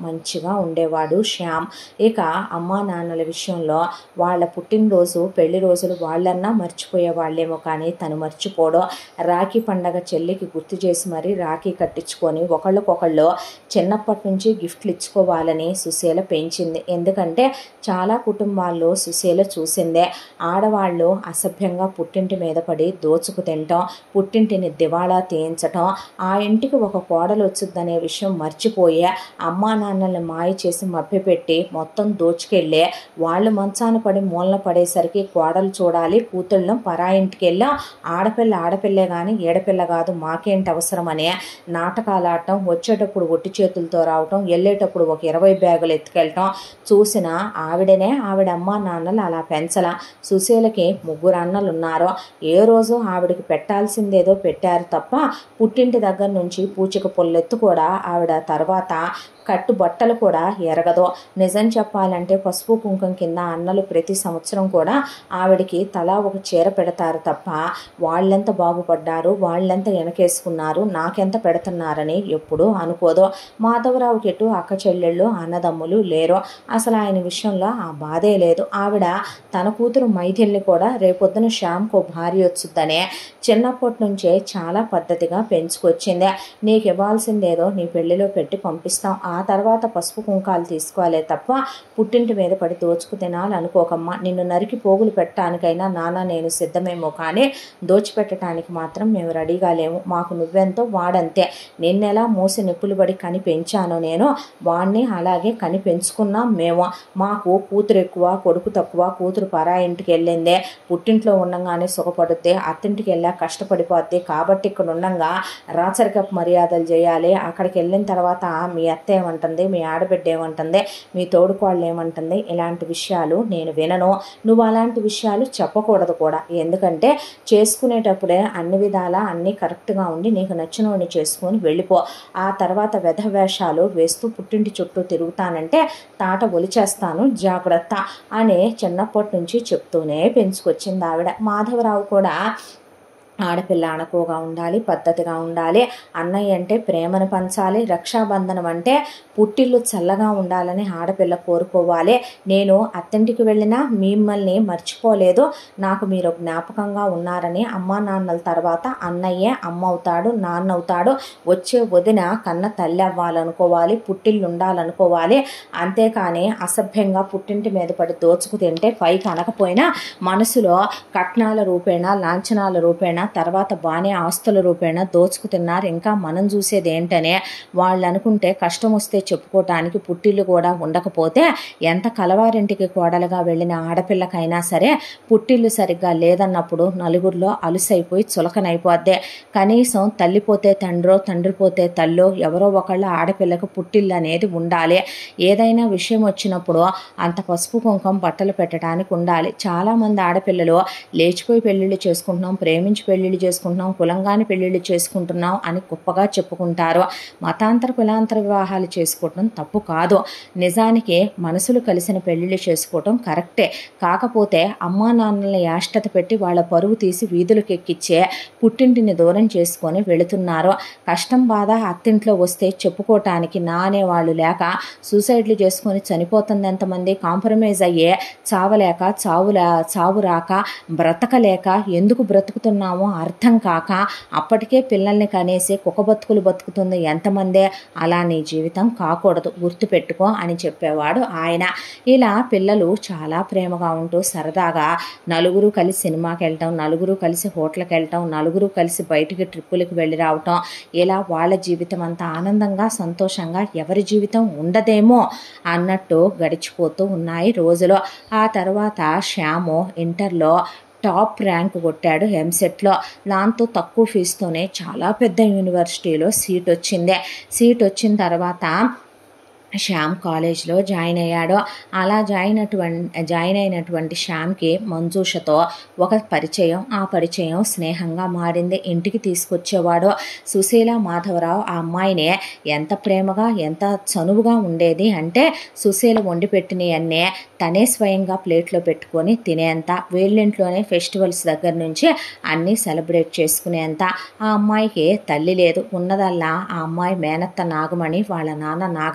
మంచిగా ఉండేవాడు శ్యామ్ ఇక అమ్మా నాన్నల విషయంలో వాళ్ళ పుట్టినరోజు పెళ్లి రోజులు వాళ్ళన్నా మర్చిపోయే వాళ్ళేమో కానీ తను మర్చిపోవడం రాఖీ పండగ చెల్లికి గుర్తు చేసి మరీ రాఖీ కట్టించుకొని ఒకళ్ళకొకళ్ళు చిన్నప్పటి నుంచి గిఫ్ట్లు ఇచ్చుకోవాలని సుశీల పెంచింది ఎందుకంటే చాలా కుటుంబాల్లో సుశీల చూసిందే ఆడవాళ్ళు అసభ్యంగా పుట్టింటి మీద పడి దోచుకు తినటం పుట్టింటిని దివాళా తీయించటం ఆ ఇంటికి ఒక కోడలు వచ్చుద్దనే విషయం మర్చిపోయి అమ్మా నాన్నల్ని మాయ చేసి మభ్యపెట్టి మొత్తం దోచుకెళ్ళే వాళ్ళు మంచాన పడి మూలన పడేసరికి కోడలు చూడాలి కూతుళ్ళం పరా ఇంటికి వెళ్ళాం ఆడపిల్ల ఆడపిల్లే కానీ ఏడపిల్ల కాదు మాకేంటి అవసరమనే నాటకాలు ఆడటం వచ్చేటప్పుడు ఒట్టి చేతులతో రావటం వెళ్ళేటప్పుడు ఒక ఇరవై బ్యాగులు ఎత్తుకెళ్ళటం చూసిన ఆవిడనే ఆవిడ అమ్మా నాన్నలు అలా పెంచల సుశీలకి ముగ్గురు అన్నలు ఉన్నారు ఏ రోజు ఆవిడకి పెట్టాల్సిందేదో పెట్టారు తప్ప పుట్టింటి దగ్గర నుంచి పూచిక పొల్లెత్తు కూడా ఆవిడ తర్వాత కట్టు బట్టలు కూడా ఎరగదు నిజం చెప్పాలంటే పసుపు కుంకుమ కింద అన్నలు ప్రతి సంవత్సరం కూడా ఆవిడకి తలా ఒక చీర పెడతారు తప్ప వాళ్ళెంత బాగుపడ్డారు వాళ్ళెంత వెనకేసుకున్నారు నాకెంత పెడుతున్నారని ఎప్పుడూ అనుకోదు మాధవరావుకి ఎటు అక్క చెల్లెళ్ళు అన్నదమ్ములు లేరు అసలు ఆయన విషయంలో ఆ బాధే లేదు ఆవిడ తన కూతురు మైథిల్ని కూడా రేపొద్దున శ్యామ్కు భార్య వచ్చుద్దనే చిన్నప్పటి నుంచే చాలా పద్ధతిగా పెంచుకొచ్చింది నీకు ఇవ్వాల్సిందేదో నీ పెళ్లిలో పెట్టి పంపిస్తాం ఆ తర్వాత పసుపు కుంకాలు తీసుకోవాలే తప్ప పుట్టింటి మీద పడి దోచుకు తినాలనుకోకమ్మా నిన్ను నరికి పోగులు పెట్టడానికైనా నాన్న నేను సిద్ధమేమో కానీ దోచిపెట్టడానికి మాత్రం మేము రెడీగా లేము మాకు నువ్వెంతో వాడంతే నిన్నెలా మూసి నిప్పులు పడి కని పెంచాను నేను వాణ్ణి అలాగే కని పెంచుకున్నాం మేము మాకు కూతురు ఎక్కువ కొడుకు తక్కువ కూతురు పరా ఇంటికి వెళ్ళిందే పుట్టింట్లో ఉండగానే సుఖపడుద్ది అత్తింటికి వెళ్ళా కష్టపడిపోద్ది కాబట్టి ఇక్కడ ఉండగా రాచరికపు మర్యాదలు చేయాలి అక్కడికి వెళ్ళిన తర్వాత మీ అత్త ఏమంటుంది మీ ఆడబిడ్డ ఏమంటుంది మీ తోడుకోళ్ళు ఏమంటుంది ఇలాంటి విషయాలు నేను వినను నువ్వు అలాంటి విషయాలు చెప్పకూడదు కూడా ఎందుకంటే చేసుకునేటప్పుడే అన్ని విధాలా అన్నీ కరెక్ట్గా ఉండి నీకు నచ్చినోడిని చేసుకొని వెళ్ళిపో ఆ తర్వాత వెధ వేషాలు వేస్తూ పుట్టింటి చుట్టూ తిరుగుతానంటే తాట ఒలిచేస్తాను జాగ్రత్త అని చిన్నప్పటి నుంచి చెప్తూనే పెంచుకొచ్చింది ఆవిడ మాధవరావు కూడా ఆడపిల్ల అణకువగా ఉండాలి పద్ధతిగా ఉండాలి అన్నయ్య అంటే ప్రేమను పంచాలి రక్షాబంధనం అంటే పుట్టిల్లు చల్లగా ఉండాలని ఆడపిల్ల కోరుకోవాలి నేను అత్తింటికి వెళ్ళినా మిమ్మల్ని మర్చిపోలేదు నాకు మీరు జ్ఞాపకంగా ఉన్నారని అమ్మా నాన్నల తర్వాత అన్నయ్యే అమ్మ అవుతాడు నాన్న అవుతాడు వచ్చే వదిన కన్న తల్లి అవ్వాలనుకోవాలి పుట్టిల్లు ఉండాలనుకోవాలి అంతేకాని అసభ్యంగా పుట్టింటి మీద పడి దోచుకు తింటే పైకి అనకపోయినా మనసులో కట్నాల రూపేణ లాంఛనాల రూపేణ తర్వాత బాగానే ఆస్తుల రూపేణ దోచుకు తిన్నారు ఇంకా మనం చూసేది ఏంటనే వాళ్ళు అనుకుంటే కష్టం వస్తే చెప్పుకోవటానికి పుట్టిల్లు కూడా ఉండకపోతే ఎంత కలవారింటికి కోడలుగా వెళ్ళిన ఆడపిల్లకైనా సరే పుట్టిల్లు సరిగ్గా లేదన్నప్పుడు నలుగురిలో అలుసైపోయి చులకనైపోద్దే కనీసం తల్లిపోతే తండ్రో తండ్రి పోతే తల్లో ఎవరో ఒకళ్ళ ఆడపిల్లకు పుట్టిల్లు అనేది ఉండాలి ఏదైనా విషయం వచ్చినప్పుడు అంత పసుపు కుంకం బట్టలు పెట్టడానికి ఉండాలి చాలామంది ఆడపిల్లలు లేచిపోయి పెళ్ళిళ్ళు చేసుకుంటున్నాం ప్రేమించి పెళ్ళిళ్ళు చేసుకుంటున్నాం కులంగాని పెళ్ళిళ్ళు చేసుకుంటున్నాం అని గొప్పగా చెప్పుకుంటారు మతాంతర కులాంతర వివాహాలు చేసుకోవటం తప్పు కాదు నిజానికి మనసులు కలిసిన పెళ్ళిళ్ళు చేసుకోవటం కరెక్టే కాకపోతే అమ్మా నాన్నల యాష్టత పెట్టి వాళ్ళ పరువు తీసి వీధులకు ఎక్కిచ్చే పుట్టింటిని దూరం చేసుకొని వెళుతున్నారు కష్టం బాధ అత్తింట్లో వస్తే చెప్పుకోవటానికి నా అనేవాళ్ళు లేక సూసైడ్లు చేసుకొని చనిపోతుంది ఎంతమంది కాంప్రమైజ్ అయ్యే చావలేక చావులా చావు రాక బ్రతకలేక ఎందుకు బ్రతుకుతున్నామో అర్థం కాక అప్పటికే పిల్లల్ని కనేసి కుక్క బతుకులు బతుకుతుంది ఎంతమందే అలా నీ జీవితం కాకూడదు గుర్తుపెట్టుకో అని చెప్పేవాడు ఆయన ఇలా పిల్లలు చాలా ప్రేమగా ఉంటూ సరదాగా నలుగురు కలిసి సినిమాకి వెళ్ళటం నలుగురు కలిసి హోటల్కి వెళ్ళటం నలుగురు కలిసి బయటికి ట్రిప్పులకి వెళ్ళి రావటం ఇలా వాళ్ళ జీవితం అంతా ఆనందంగా సంతోషంగా ఎవరి జీవితం ఉండదేమో అన్నట్టు గడిచిపోతూ ఉన్నాయి రోజులు ఆ తర్వాత శ్యాము ఇంటర్లో టాప్ ర్యాంక్ కొట్టాడు ఎంసెట్లో దాంతో తక్కువ ఫీజుతోనే చాలా పెద్ద యూనివర్సిటీలో సీట్ వచ్చింది సీట్ వచ్చిన తర్వాత శ్యామ్ కాలేజ్లో జాయిన్ అయ్యాడు అలా జాయిన్ అటువంటి జాయిన్ అయినటువంటి శ్యామ్కి మంజూషతో ఒక పరిచయం ఆ పరిచయం స్నేహంగా మారింది ఇంటికి తీసుకొచ్చేవాడు సుశీల మాధవరావు ఆ అమ్మాయిని ఎంత ప్రేమగా ఎంత చనువుగా ఉండేది అంటే సుశీల వండి పెట్టినవన్నీ తనే స్వయంగా ప్లేట్లో పెట్టుకొని తినేంత వీళ్ళింట్లోనే ఫెస్టివల్స్ దగ్గర నుంచి అన్నీ సెలబ్రేట్ చేసుకునేంత ఆ అమ్మాయికి తల్లి లేదు ఉన్నదల్లా ఆ అమ్మాయి మేనత్త నాగమణి వాళ్ళ నాన్న నాగలింగం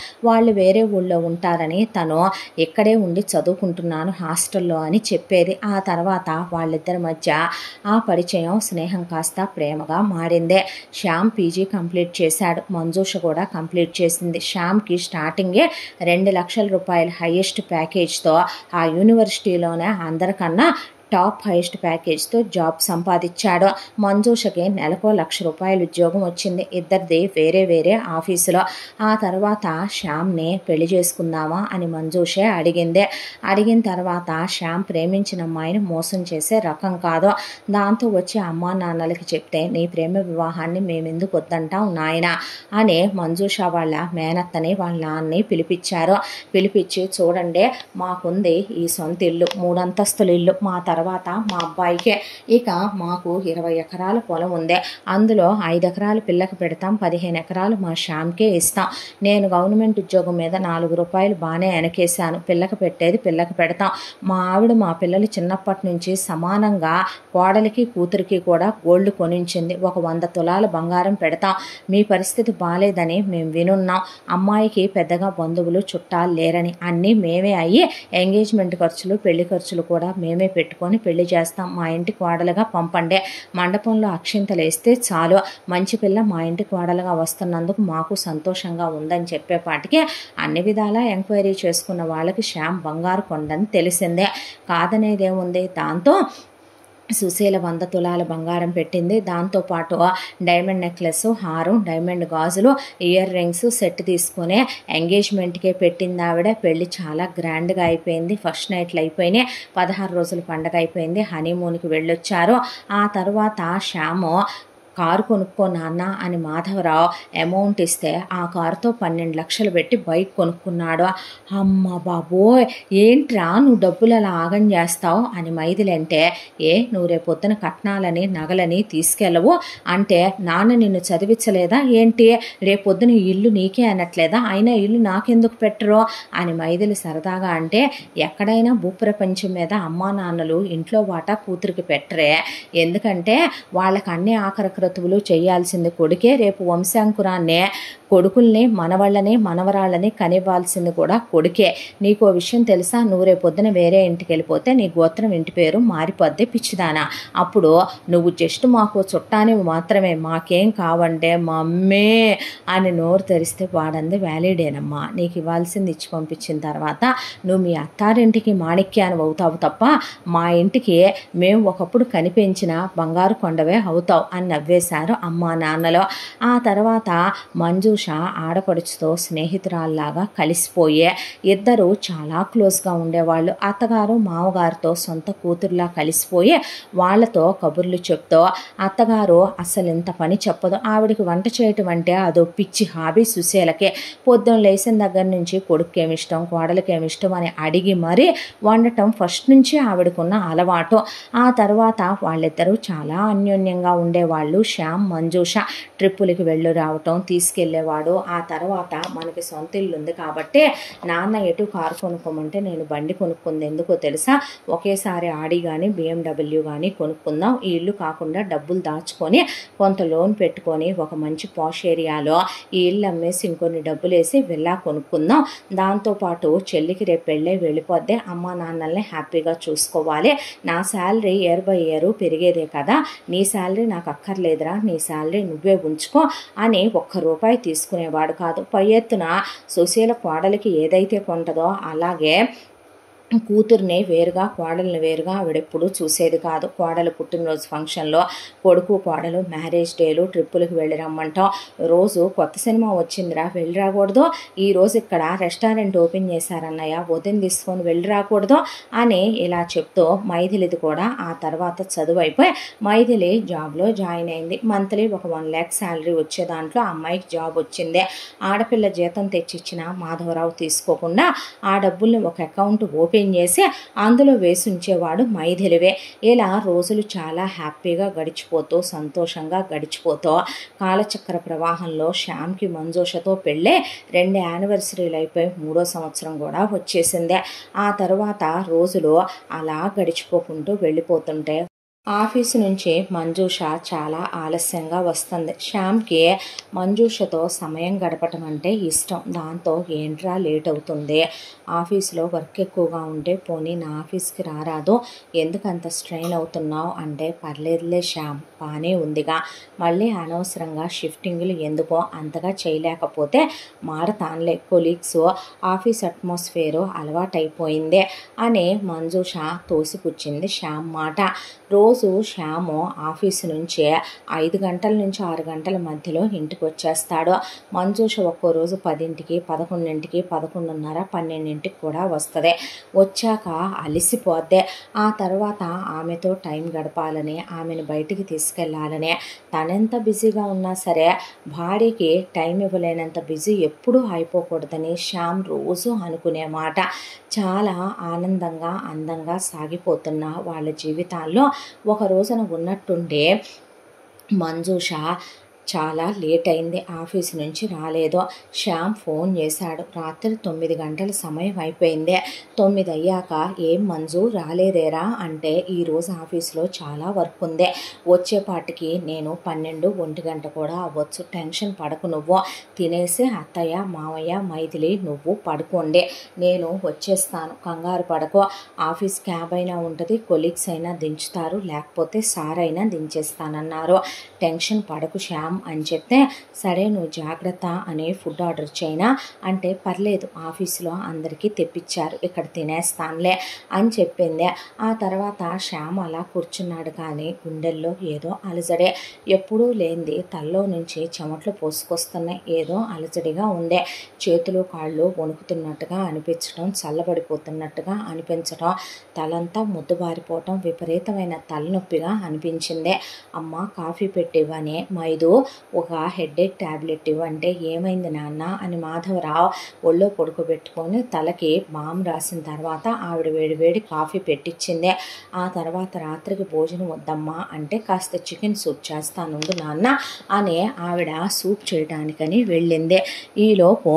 వాళ్ళు వేరే ఊళ్ళో ఉంటారని తను ఇక్కడే ఉండి చదువుకుంటున్నాను హాస్టల్లో అని చెప్పేది ఆ తర్వాత వాళ్ళిద్దరి మధ్య ఆ పరిచయం స్నేహం కాస్త ప్రేమగా మారిందే శ్యామ్ పీజీ కంప్లీట్ చేశాడు మంజూష కూడా కంప్లీట్ చేసింది శ్యామ్కి స్టార్టింగే రెండు లక్షల రూపాయల హైయెస్ట్ ప్యాకేజ్తో ఆ యూనివర్సిటీలోనే అందరికన్నా టాప్ హైయెస్ట్ ప్యాకేజ్తో జాబ్ సంపాదించాడు మంజూషకి నెలకో లక్ష రూపాయలు ఉద్యోగం వచ్చింది ఇద్దరిది వేరే వేరే ఆఫీసులో ఆ తర్వాత శ్యామ్ని పెళ్లి చేసుకుందామా అని మంజూషే అడిగిందే అడిగిన తర్వాత శ్యామ్ ప్రేమించిన అమ్మాయిని మోసం చేసే రకం కాదు దాంతో వచ్చి అమ్మా నాన్నలకి చెప్తే నీ ప్రేమ వివాహాన్ని మేమెందుకు వద్దంటాం నాయన అని మంజూష వాళ్ళ మేనత్తని వాళ్ళ నాన్నని పిలిపించారు పిలిపించి చూడండి మాకుంది ఈ సొంత ఇల్లు మూడంతస్తుల ఇల్లు మా తర్వాత మా అబ్బాయికే ఇక మాకు ఇరవై ఎకరాల పొలం ఉంది అందులో ఐదు ఎకరాలు పిల్లకి పెడతాం పదిహేను ఎకరాలు మా శ్యామ్కే ఇస్తాం నేను గవర్నమెంట్ ఉద్యోగం మీద నాలుగు రూపాయలు బాగానే వెనకేసాను పిల్లకి పెట్టేది పిల్లకి పెడతాం మా ఆవిడ మా పిల్లలు చిన్నప్పటి నుంచి సమానంగా కోడలికి కూతురికి కూడా గోల్డ్ కొనించింది ఒక వంద తులాల బంగారం పెడతాం మీ పరిస్థితి బాగాలేదని మేము వినున్నాం అమ్మాయికి పెద్దగా బంధువులు చుట్టాలు లేరని అన్నీ మేమే అయ్యి ఎంగేజ్మెంట్ ఖర్చులు పెళ్లి ఖర్చులు కూడా మేమే పెట్టుకొని పెళ్లి చేస్తాం మా ఇంటి కోడలుగా పంపండి మండపంలో అక్షింతలు వేస్తే చాలు మంచి పిల్ల మా ఇంటి కోడలుగా వస్తున్నందుకు మాకు సంతోషంగా ఉందని చెప్పేపాటికి అన్ని విధాలా ఎంక్వైరీ చేసుకున్న వాళ్ళకి శ్యామ్ బంగారు కొండని తెలిసిందే కాదనేదేముంది దాంతో సుశీల వంద తులాల బంగారం పెట్టింది దాంతోపాటు డైమండ్ నెక్లెస్ హారం డైమండ్ గాజులు ఇయర్ రింగ్స్ సెట్ తీసుకుని ఎంగేజ్మెంట్కే పెట్టింది ఆవిడ పెళ్లి చాలా గ్రాండ్గా అయిపోయింది ఫస్ట్ నైట్లు అయిపోయినాయి పదహారు రోజుల పండగ అయిపోయింది హనీమూన్కి వెళ్ళొచ్చారు ఆ తర్వాత శ్యాము కారు కొనుక్కో నాన్న అని మాధవరావు అమౌంట్ ఇస్తే ఆ కారుతో పన్నెండు లక్షలు పెట్టి బైక్ కొనుక్కున్నాడు అమ్మ బాబోయ్ ఏంట్రా నువ్వు డబ్బులు అలా ఆగం చేస్తావు అని మైదిలంటే ఏ నువ్వు రేపొద్దున కట్నాలని నగలని తీసుకెళ్ళవు అంటే నాన్న నిన్ను చదివించలేదా ఏంటి రేపొద్దున ఈ ఇల్లు నీకే అనట్లేదా అయినా ఇల్లు నాకెందుకు పెట్టరు అని మైదిలి సరదాగా అంటే ఎక్కడైనా భూప్రపంచం మీద అమ్మా నాన్నలు ఇంట్లో వాటా కూతురికి పెట్టరే ఎందుకంటే వాళ్ళకి అన్ని ఆఖరి క్రతువులు చేయాల్సింది కొడుకే రేపు వంశాంకురాన్నే కొడుకుల్ని మనవాళ్ళని మనవరాళ్ళని కనివ్వాల్సింది కూడా కొడుకే నీకు విషయం తెలుసా నువ్వు రేపు పొద్దున వేరే ఇంటికి వెళ్ళిపోతే నీ గోత్రం ఇంటి పేరు మారిపోద్ది పిచ్చిదానా అప్పుడు నువ్వు జస్ట్ మాకు చుట్టానివి మాత్రమే మాకేం కావంటే మమ్మే అని నోరు తెరిస్తే వాడంది వ్యాలిడేనమ్మా నీకు ఇవ్వాల్సింది ఇచ్చి పంపించిన తర్వాత నువ్వు మీ అత్తారింటికి మాణిక్యాన్ని అవుతావు తప్ప మా ఇంటికి మేము ఒకప్పుడు కనిపించిన బంగారు కొండవే అవుతావు అని నవ్వేశారు అమ్మా నాన్నలో ఆ తర్వాత మంజూష ఆడపడుచుతో స్నేహితురాల్లాగా కలిసిపోయే ఇద్దరు చాలా క్లోజ్గా ఉండేవాళ్ళు అత్తగారు మామగారితో సొంత కూతురులా కలిసిపోయి వాళ్ళతో కబుర్లు చెప్తూ అత్తగారు అసలు ఇంత పని చెప్పదు ఆవిడకి వంట చేయటం అంటే అదో పిచ్చి హాబీ సుశీలకే పొద్దున్న లేచిన దగ్గర నుంచి కొడుకేమి ఇష్టం కోడలికేమి ఇష్టం అని అడిగి మరీ వండటం ఫస్ట్ నుంచి ఆవిడకున్న అలవాటు ఆ తర్వాత వాళ్ళిద్దరూ చాలా అన్యోన్యంగా ఉండేవాళ్ళు శ్యామ్ మంజూష ట్రిప్పులకి వెళ్ళి రావటం తీసుకెళ్లేవాడు ఆ తర్వాత మనకి సొంత ఇల్లు ఉంది కాబట్టి నాన్న ఎటు కారు కొనుక్కోమంటే నేను బండి కొనుక్కుంది ఎందుకో తెలుసా ఒకేసారి ఆడి కానీ బిఎండబ్ల్యూ కానీ కొనుక్కుందాం ఈ ఇల్లు కాకుండా డబ్బులు దాచుకొని కొంత లోన్ పెట్టుకొని ఒక మంచి పాష్ ఏరియాలో ఈ ఇల్లు అమ్మేసి ఇంకొన్ని డబ్బులు వేసి వెళ్ళా కొనుక్కుందాం దాంతోపాటు చెల్లికి రేపు పెళ్ళే వెళ్ళిపోద్ది అమ్మ నాన్నల్ని హ్యాపీగా చూసుకోవాలి నా శాలరీ ఇయర్ బై ఇయర్ పెరిగేదే కదా నీ శాలరీ నాకు అక్కర్లేదురా నీ శాలరీ నువ్వే ఉంచుకో అని ఒక్క రూపాయి తీసుకునేవాడు కాదు పై ఎత్తున సుశీల కోడలికి ఏదైతే కొంటదో అలాగే కూతుర్ని వేరుగా కోడల్ని వేరుగా ఆవిడెప్పుడు చూసేది కాదు కోడలు పుట్టినరోజు ఫంక్షన్లో కొడుకు కోడలు మ్యారేజ్ డేలు ట్రిప్పులకు వెళ్ళి రమ్మంటాం రోజు కొత్త సినిమా వచ్చిందిరా వెళ్ళి రాకూడదు ఈ రోజు ఇక్కడ రెస్టారెంట్ ఓపెన్ చేశారన్నయ్య ఉదయం తీసుకొని వెళ్ళి రాకూడదు అని ఇలా చెప్తూ మైథిలిది కూడా ఆ తర్వాత చదువు అయిపోయి మైథిలి జాబ్లో జాయిన్ అయింది మంత్లీ ఒక వన్ ల్యాక్ శాలరీ వచ్చే దాంట్లో అమ్మాయికి జాబ్ వచ్చింది ఆడపిల్ల జీతం తెచ్చిచ్చిన మాధవరావు తీసుకోకుండా ఆ డబ్బుల్ని ఒక అకౌంట్ ఓపెన్ చేసి అందులో వేసి ఉంచేవాడు మైథిలివే ఇలా రోజులు చాలా హ్యాపీగా గడిచిపోతూ సంతోషంగా గడిచిపోతూ కాలచక్ర ప్రవాహంలో శ్యామ్కి మంజోషతో పెళ్ళే రెండు యానివర్సరీలు అయిపోయి మూడో సంవత్సరం కూడా వచ్చేసిందే ఆ తర్వాత రోజులు అలా గడిచిపోకుంటూ వెళ్ళిపోతుంటే ఆఫీసు నుంచి మంజూష చాలా ఆలస్యంగా వస్తుంది శ్యామ్కి మంజూషతో సమయం గడపటం అంటే ఇష్టం దాంతో ఏంట్రా లేట్ అవుతుంది ఆఫీస్లో వర్క్ ఎక్కువగా ఉంటే పోనీ నా ఆఫీస్కి రారాదు ఎందుకంత స్ట్రెయిన్ అవుతున్నావు అంటే పర్లేదులే శ్యామ్ బాగానే ఉందిగా మళ్ళీ అనవసరంగా షిఫ్టింగ్లు ఎందుకో అంతగా చేయలేకపోతే మారతానులే కొలీగ్స్ ఆఫీస్ అట్మాస్ఫియరు అలవాటైపోయిందే అని మంజూష తోసిపుచ్చింది శ్యామ్ మాట రోజు శ్యాము ఆఫీసు నుంచి ఐదు గంటల నుంచి ఆరు గంటల మధ్యలో ఇంటికి వచ్చేస్తాడు మంజూష ఒక్కో రోజు పదింటికి పదకొండింటికి పదకొండున్నర పన్నెండింటికి కూడా వస్తుంది వచ్చాక అలిసిపోద్ది ఆ తర్వాత ఆమెతో టైం గడపాలని ఆమెను బయటికి తీసుకెళ్ళాలని తనెంత బిజీగా ఉన్నా సరే భార్యకి టైం ఇవ్వలేనంత బిజీ ఎప్పుడూ అయిపోకూడదని శ్యామ్ రోజు అనుకునే మాట చాలా ఆనందంగా అందంగా సాగిపోతున్న వాళ్ళ జీవితాల్లో ఒక రోజున ఉన్నట్టుండే మంజూష చాలా లేట్ అయింది ఆఫీస్ నుంచి రాలేదు శ్యామ్ ఫోన్ చేశాడు రాత్రి తొమ్మిది గంటల సమయం అయిపోయింది తొమ్మిది అయ్యాక ఏం మంజు రాలేదేరా అంటే ఈరోజు ఆఫీస్లో చాలా వర్క్ ఉంది వచ్చేపాటికి నేను పన్నెండు ఒంటి గంట కూడా అవ్వచ్చు టెన్షన్ పడకు నువ్వు తినేసి అత్తయ్య మావయ్య మైథిలి నువ్వు పడుకోండి నేను వచ్చేస్తాను కంగారు పడకు ఆఫీస్ క్యాబ్ అయినా ఉంటుంది కొలీగ్స్ అయినా దించుతారు లేకపోతే సార్ అయినా దించేస్తానన్నారు టెన్షన్ పడకు శ్యామ్ అని చెప్తే సరే నువ్వు జాగ్రత్త అనే ఫుడ్ ఆర్డర్ చేయనా అంటే పర్లేదు ఆఫీసులో అందరికీ తెప్పించారు ఇక్కడ తినేస్తానులే అని చెప్పింది ఆ తర్వాత శ్యామ్ అలా కూర్చున్నాడు కానీ గుండెల్లో ఏదో అలజడే ఎప్పుడూ లేనిది తల్లో నుంచి చెమట్లు పోసుకొస్తున్నాయి ఏదో అలజడిగా ఉండే చేతులు కాళ్ళు వణుకుతున్నట్టుగా అనిపించడం చల్లబడిపోతున్నట్టుగా అనిపించడం తలంతా ముద్దుబారిపోవటం విపరీతమైన తలనొప్పిగా అనిపించింది అమ్మ కాఫీ పెట్టివ్వని మైదు ఒక హెడేక్ ట్యాబ్లెట్ ఇవ్వంటే ఏమైంది నాన్న అని మాధవరావు ఒళ్ళో పడుకోబెట్టుకొని తలకి బామ్ రాసిన తర్వాత ఆవిడ వేడివేడి కాఫీ పెట్టించింది ఆ తర్వాత రాత్రికి భోజనం వద్దమ్మా అంటే కాస్త చికెన్ సూప్ చేస్తానుండు నాన్న అని ఆవిడ సూప్ చేయడానికని వెళ్ళింది ఈలోపు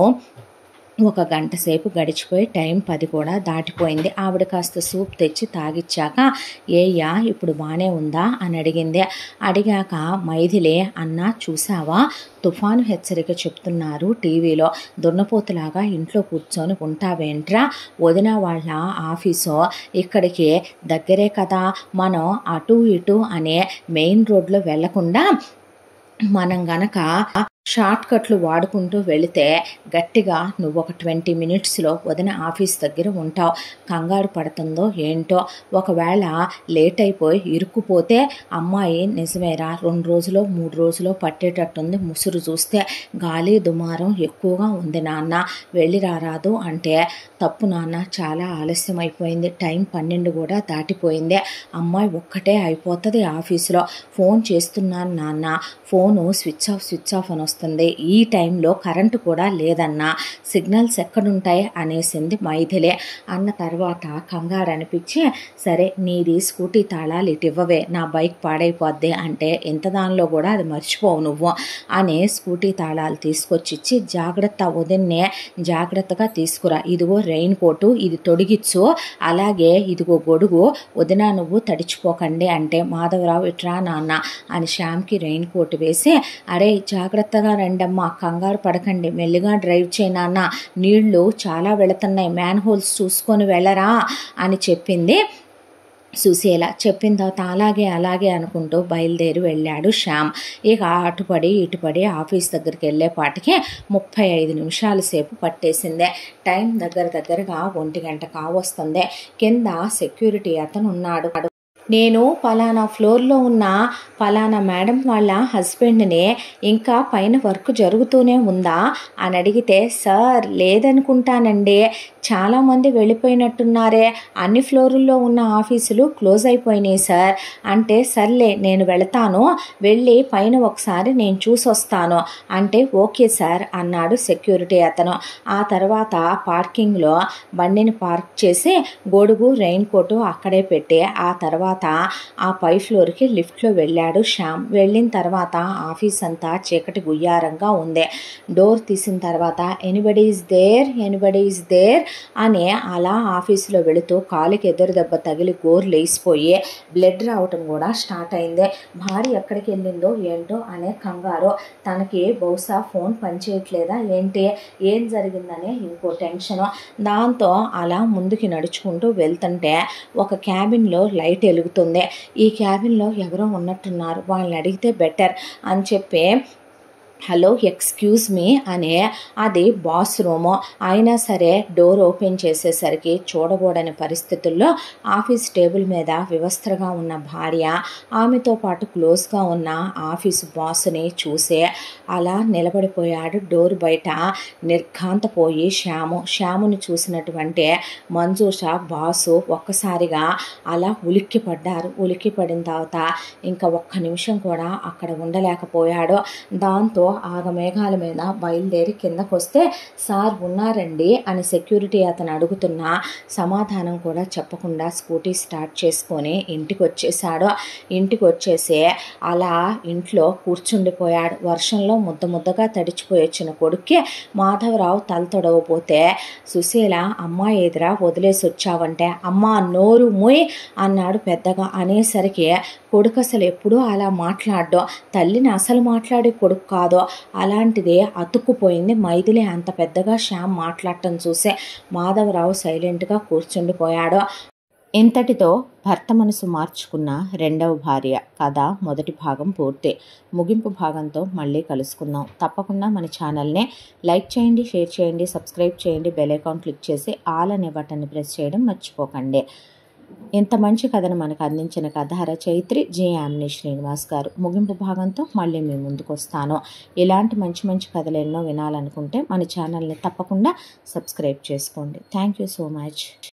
ఒక గంట సేపు గడిచిపోయి టైం పది కూడా దాటిపోయింది ఆవిడ కాస్త సూప్ తెచ్చి తాగిచ్చాక ఏయ్యా ఇప్పుడు బాగానే ఉందా అని అడిగింది అడిగాక మైథిలే అన్న చూసావా తుఫాను హెచ్చరిక చెప్తున్నారు టీవీలో దున్నపోతులాగా ఇంట్లో కూర్చొని ఉంటావేంట్రా వదిన వాళ్ళ ఆఫీసు ఇక్కడికి దగ్గరే కదా మనం అటు ఇటు అనే మెయిన్ రోడ్లో వెళ్లకుండా మనం గనక షార్ట్ కట్లు వాడుకుంటూ వెళితే గట్టిగా నువ్వు ఒక ట్వంటీ మినిట్స్లో వదిన ఆఫీస్ దగ్గర ఉంటావు కంగారు పడుతుందో ఏంటో ఒకవేళ లేట్ అయిపోయి ఇరుక్కుపోతే అమ్మాయి నిజమేరా రెండు రోజులో మూడు రోజులో పట్టేటట్టుంది ముసురు చూస్తే గాలి దుమారం ఎక్కువగా ఉంది నాన్న వెళ్ళి రారాదు అంటే తప్పు నాన్న చాలా ఆలస్యం అయిపోయింది టైం పన్నెండు కూడా దాటిపోయింది అమ్మాయి ఒక్కటే అయిపోతుంది ఆఫీసులో ఫోన్ చేస్తున్నాను నాన్న phone switch off switch off అని వస్తుంది ఈ టైంలో కరెంటు కూడా లేదన్నా సిగ్నల్స్ ఎక్కడుంటాయి అనేసింది మైథిలే అన్న తర్వాత కంగారు అనిపించి సరే నీది స్కూటీ తాళాలు ఇటు ఇవ్వవే నా బైక్ పాడైపోద్ది అంటే ఇంత దానిలో కూడా అది మర్చిపోవు నువ్వు అనే స్కూటీ తాళాలు తీసుకొచ్చి ఇచ్చి జాగ్రత్త వదిన్నే జాగ్రత్తగా తీసుకురా ఇదిగో రెయిన్ కోటు ఇది తొడిగిచ్చు అలాగే ఇదిగో గొడుగు వదిన నువ్వు తడిచిపోకండి అంటే మాధవరావు ఇట్రా నాన్న అని శ్యామ్కి రెయిన్ కోట్ వేసి అరే జాగ్రత్తగా రండమ్మా కంగారు పడకండి మెల్లిగా డ్రైవ్ చేయనాన్న నీళ్లు చాలా వెళుతున్నాయి మ్యాన్ హోల్స్ చూసుకొని వెళ్ళరా అని చెప్పింది సుశీల చెప్పిన తర్వాత అలాగే అలాగే అనుకుంటూ బయలుదేరి వెళ్ళాడు శ్యామ్ ఇక అటుపడి ఇటుపడి ఆఫీస్ దగ్గరికి వెళ్ళేపాటికి ముప్పై ఐదు నిమిషాల సేపు పట్టేసిందే టైం దగ్గర దగ్గరగా ఒంటి గంట కావస్తుంది కింద సెక్యూరిటీ అతను ఉన్నాడు నేను పలానా ఫ్లోర్లో ఉన్న పలానా మేడం వాళ్ళ హస్బెండ్ని ఇంకా పైన వర్క్ జరుగుతూనే ఉందా అని అడిగితే సార్ లేదనుకుంటానండి చాలామంది వెళ్ళిపోయినట్టున్నారే అన్ని ఫ్లోరుల్లో ఉన్న ఆఫీసులు క్లోజ్ అయిపోయినాయి సార్ అంటే సర్లే నేను వెళతాను వెళ్ళి పైన ఒకసారి నేను చూసొస్తాను అంటే ఓకే సార్ అన్నాడు సెక్యూరిటీ అతను ఆ తర్వాత పార్కింగ్లో బండిని పార్క్ చేసి గొడుగు రెయిన్ కోటు అక్కడే పెట్టి ఆ తర్వాత ఆ పై ఫ్లోర్కి లిఫ్ట్లో వెళ్ళాడు శ్యామ్ వెళ్ళిన తర్వాత ఆఫీస్ అంతా చీకటి గుయ్యారంగా ఉంది డోర్ తీసిన తర్వాత anybody is there anybody is there అని అలా ఆఫీసులో వెళుతూ కాలుకి ఎదురు దెబ్బ తగిలి గోరు లేసిపోయి బ్లడ్ రావటం కూడా స్టార్ట్ అయింది భార్య ఎక్కడికి వెళ్ళిందో ఏంటో అనే కంగారు తనకి బహుశా ఫోన్ పనిచేయట్లేదా ఏంటి ఏం జరిగిందనే ఇంకో టెన్షన్ దాంతో అలా ముందుకి నడుచుకుంటూ వెళ్తుంటే ఒక క్యాబిన్లో లైట్ వెలుగుతుంది ఈ క్యాబిన్లో ఎవరో ఉన్నట్టున్నారు వాళ్ళని అడిగితే బెటర్ అని చెప్పి హలో ఎక్స్క్యూజ్ మీ అనే అది బాస్ రూము అయినా సరే డోర్ ఓపెన్ చేసేసరికి చూడకూడని పరిస్థితుల్లో ఆఫీస్ టేబుల్ మీద వివస్త్రగా ఉన్న భార్య ఆమెతో పాటు క్లోజ్గా ఉన్న ఆఫీస్ బాస్ని చూసే అలా నిలబడిపోయాడు డోర్ బయట నిర్ఘాంతపోయి శ్యాము శ్యాముని చూసినటువంటి మంజూష బాసు ఒక్కసారిగా అలా ఉలిక్కి పడ్డారు ఉలిక్కి పడిన తర్వాత ఇంకా ఒక్క నిమిషం కూడా అక్కడ ఉండలేకపోయాడు దాంతో ఆగమేఘాల మీద బయలుదేరి కిందకు వస్తే సార్ ఉన్నారండి అని సెక్యూరిటీ అతను అడుగుతున్న సమాధానం కూడా చెప్పకుండా స్కూటీ స్టార్ట్ చేసుకొని ఇంటికి వచ్చేసాడు ఇంటికి వచ్చేసి అలా ఇంట్లో కూర్చుండిపోయాడు వర్షంలో ముద్ద ముద్దగా తడిచిపోయి వచ్చిన కొడుక్కి మాధవరావు తల తొడవపోతే సుశీల అమ్మ ఎదురా వదిలేసి వచ్చావంటే అమ్మ నోరు మూయ్ అన్నాడు పెద్దగా అనేసరికి కొడుకు అసలు ఎప్పుడూ అలా మాట్లాడడం తల్లిని అసలు మాట్లాడే కొడుకు కాదో అలాంటిదే అతుక్కుపోయింది మైథిలి అంత పెద్దగా శ్యామ్ మాట్లాడటం చూసే మాధవరావు సైలెంట్గా కూర్చుండిపోయాడు ఇంతటితో భర్త మనసు మార్చుకున్న రెండవ భార్య కథ మొదటి భాగం పూర్తి ముగింపు భాగంతో మళ్ళీ కలుసుకుందాం తప్పకుండా మన ఛానల్ని లైక్ చేయండి షేర్ చేయండి సబ్స్క్రైబ్ చేయండి బెల్ ఐకాన్ క్లిక్ చేసి ఆల్ అనే బటన్ని ప్రెస్ చేయడం మర్చిపోకండి ఇంత మంచి కథను మనకు అందించిన కథ రచయిత్రి జే యామిని శ్రీనివాస్ గారు ముగింపు భాగంతో మళ్ళీ మీ ముందుకు వస్తాను ఇలాంటి మంచి మంచి కథలు ఎన్నో వినాలనుకుంటే మన ఛానల్ని తప్పకుండా సబ్స్క్రైబ్ చేసుకోండి థ్యాంక్ యూ సో మచ్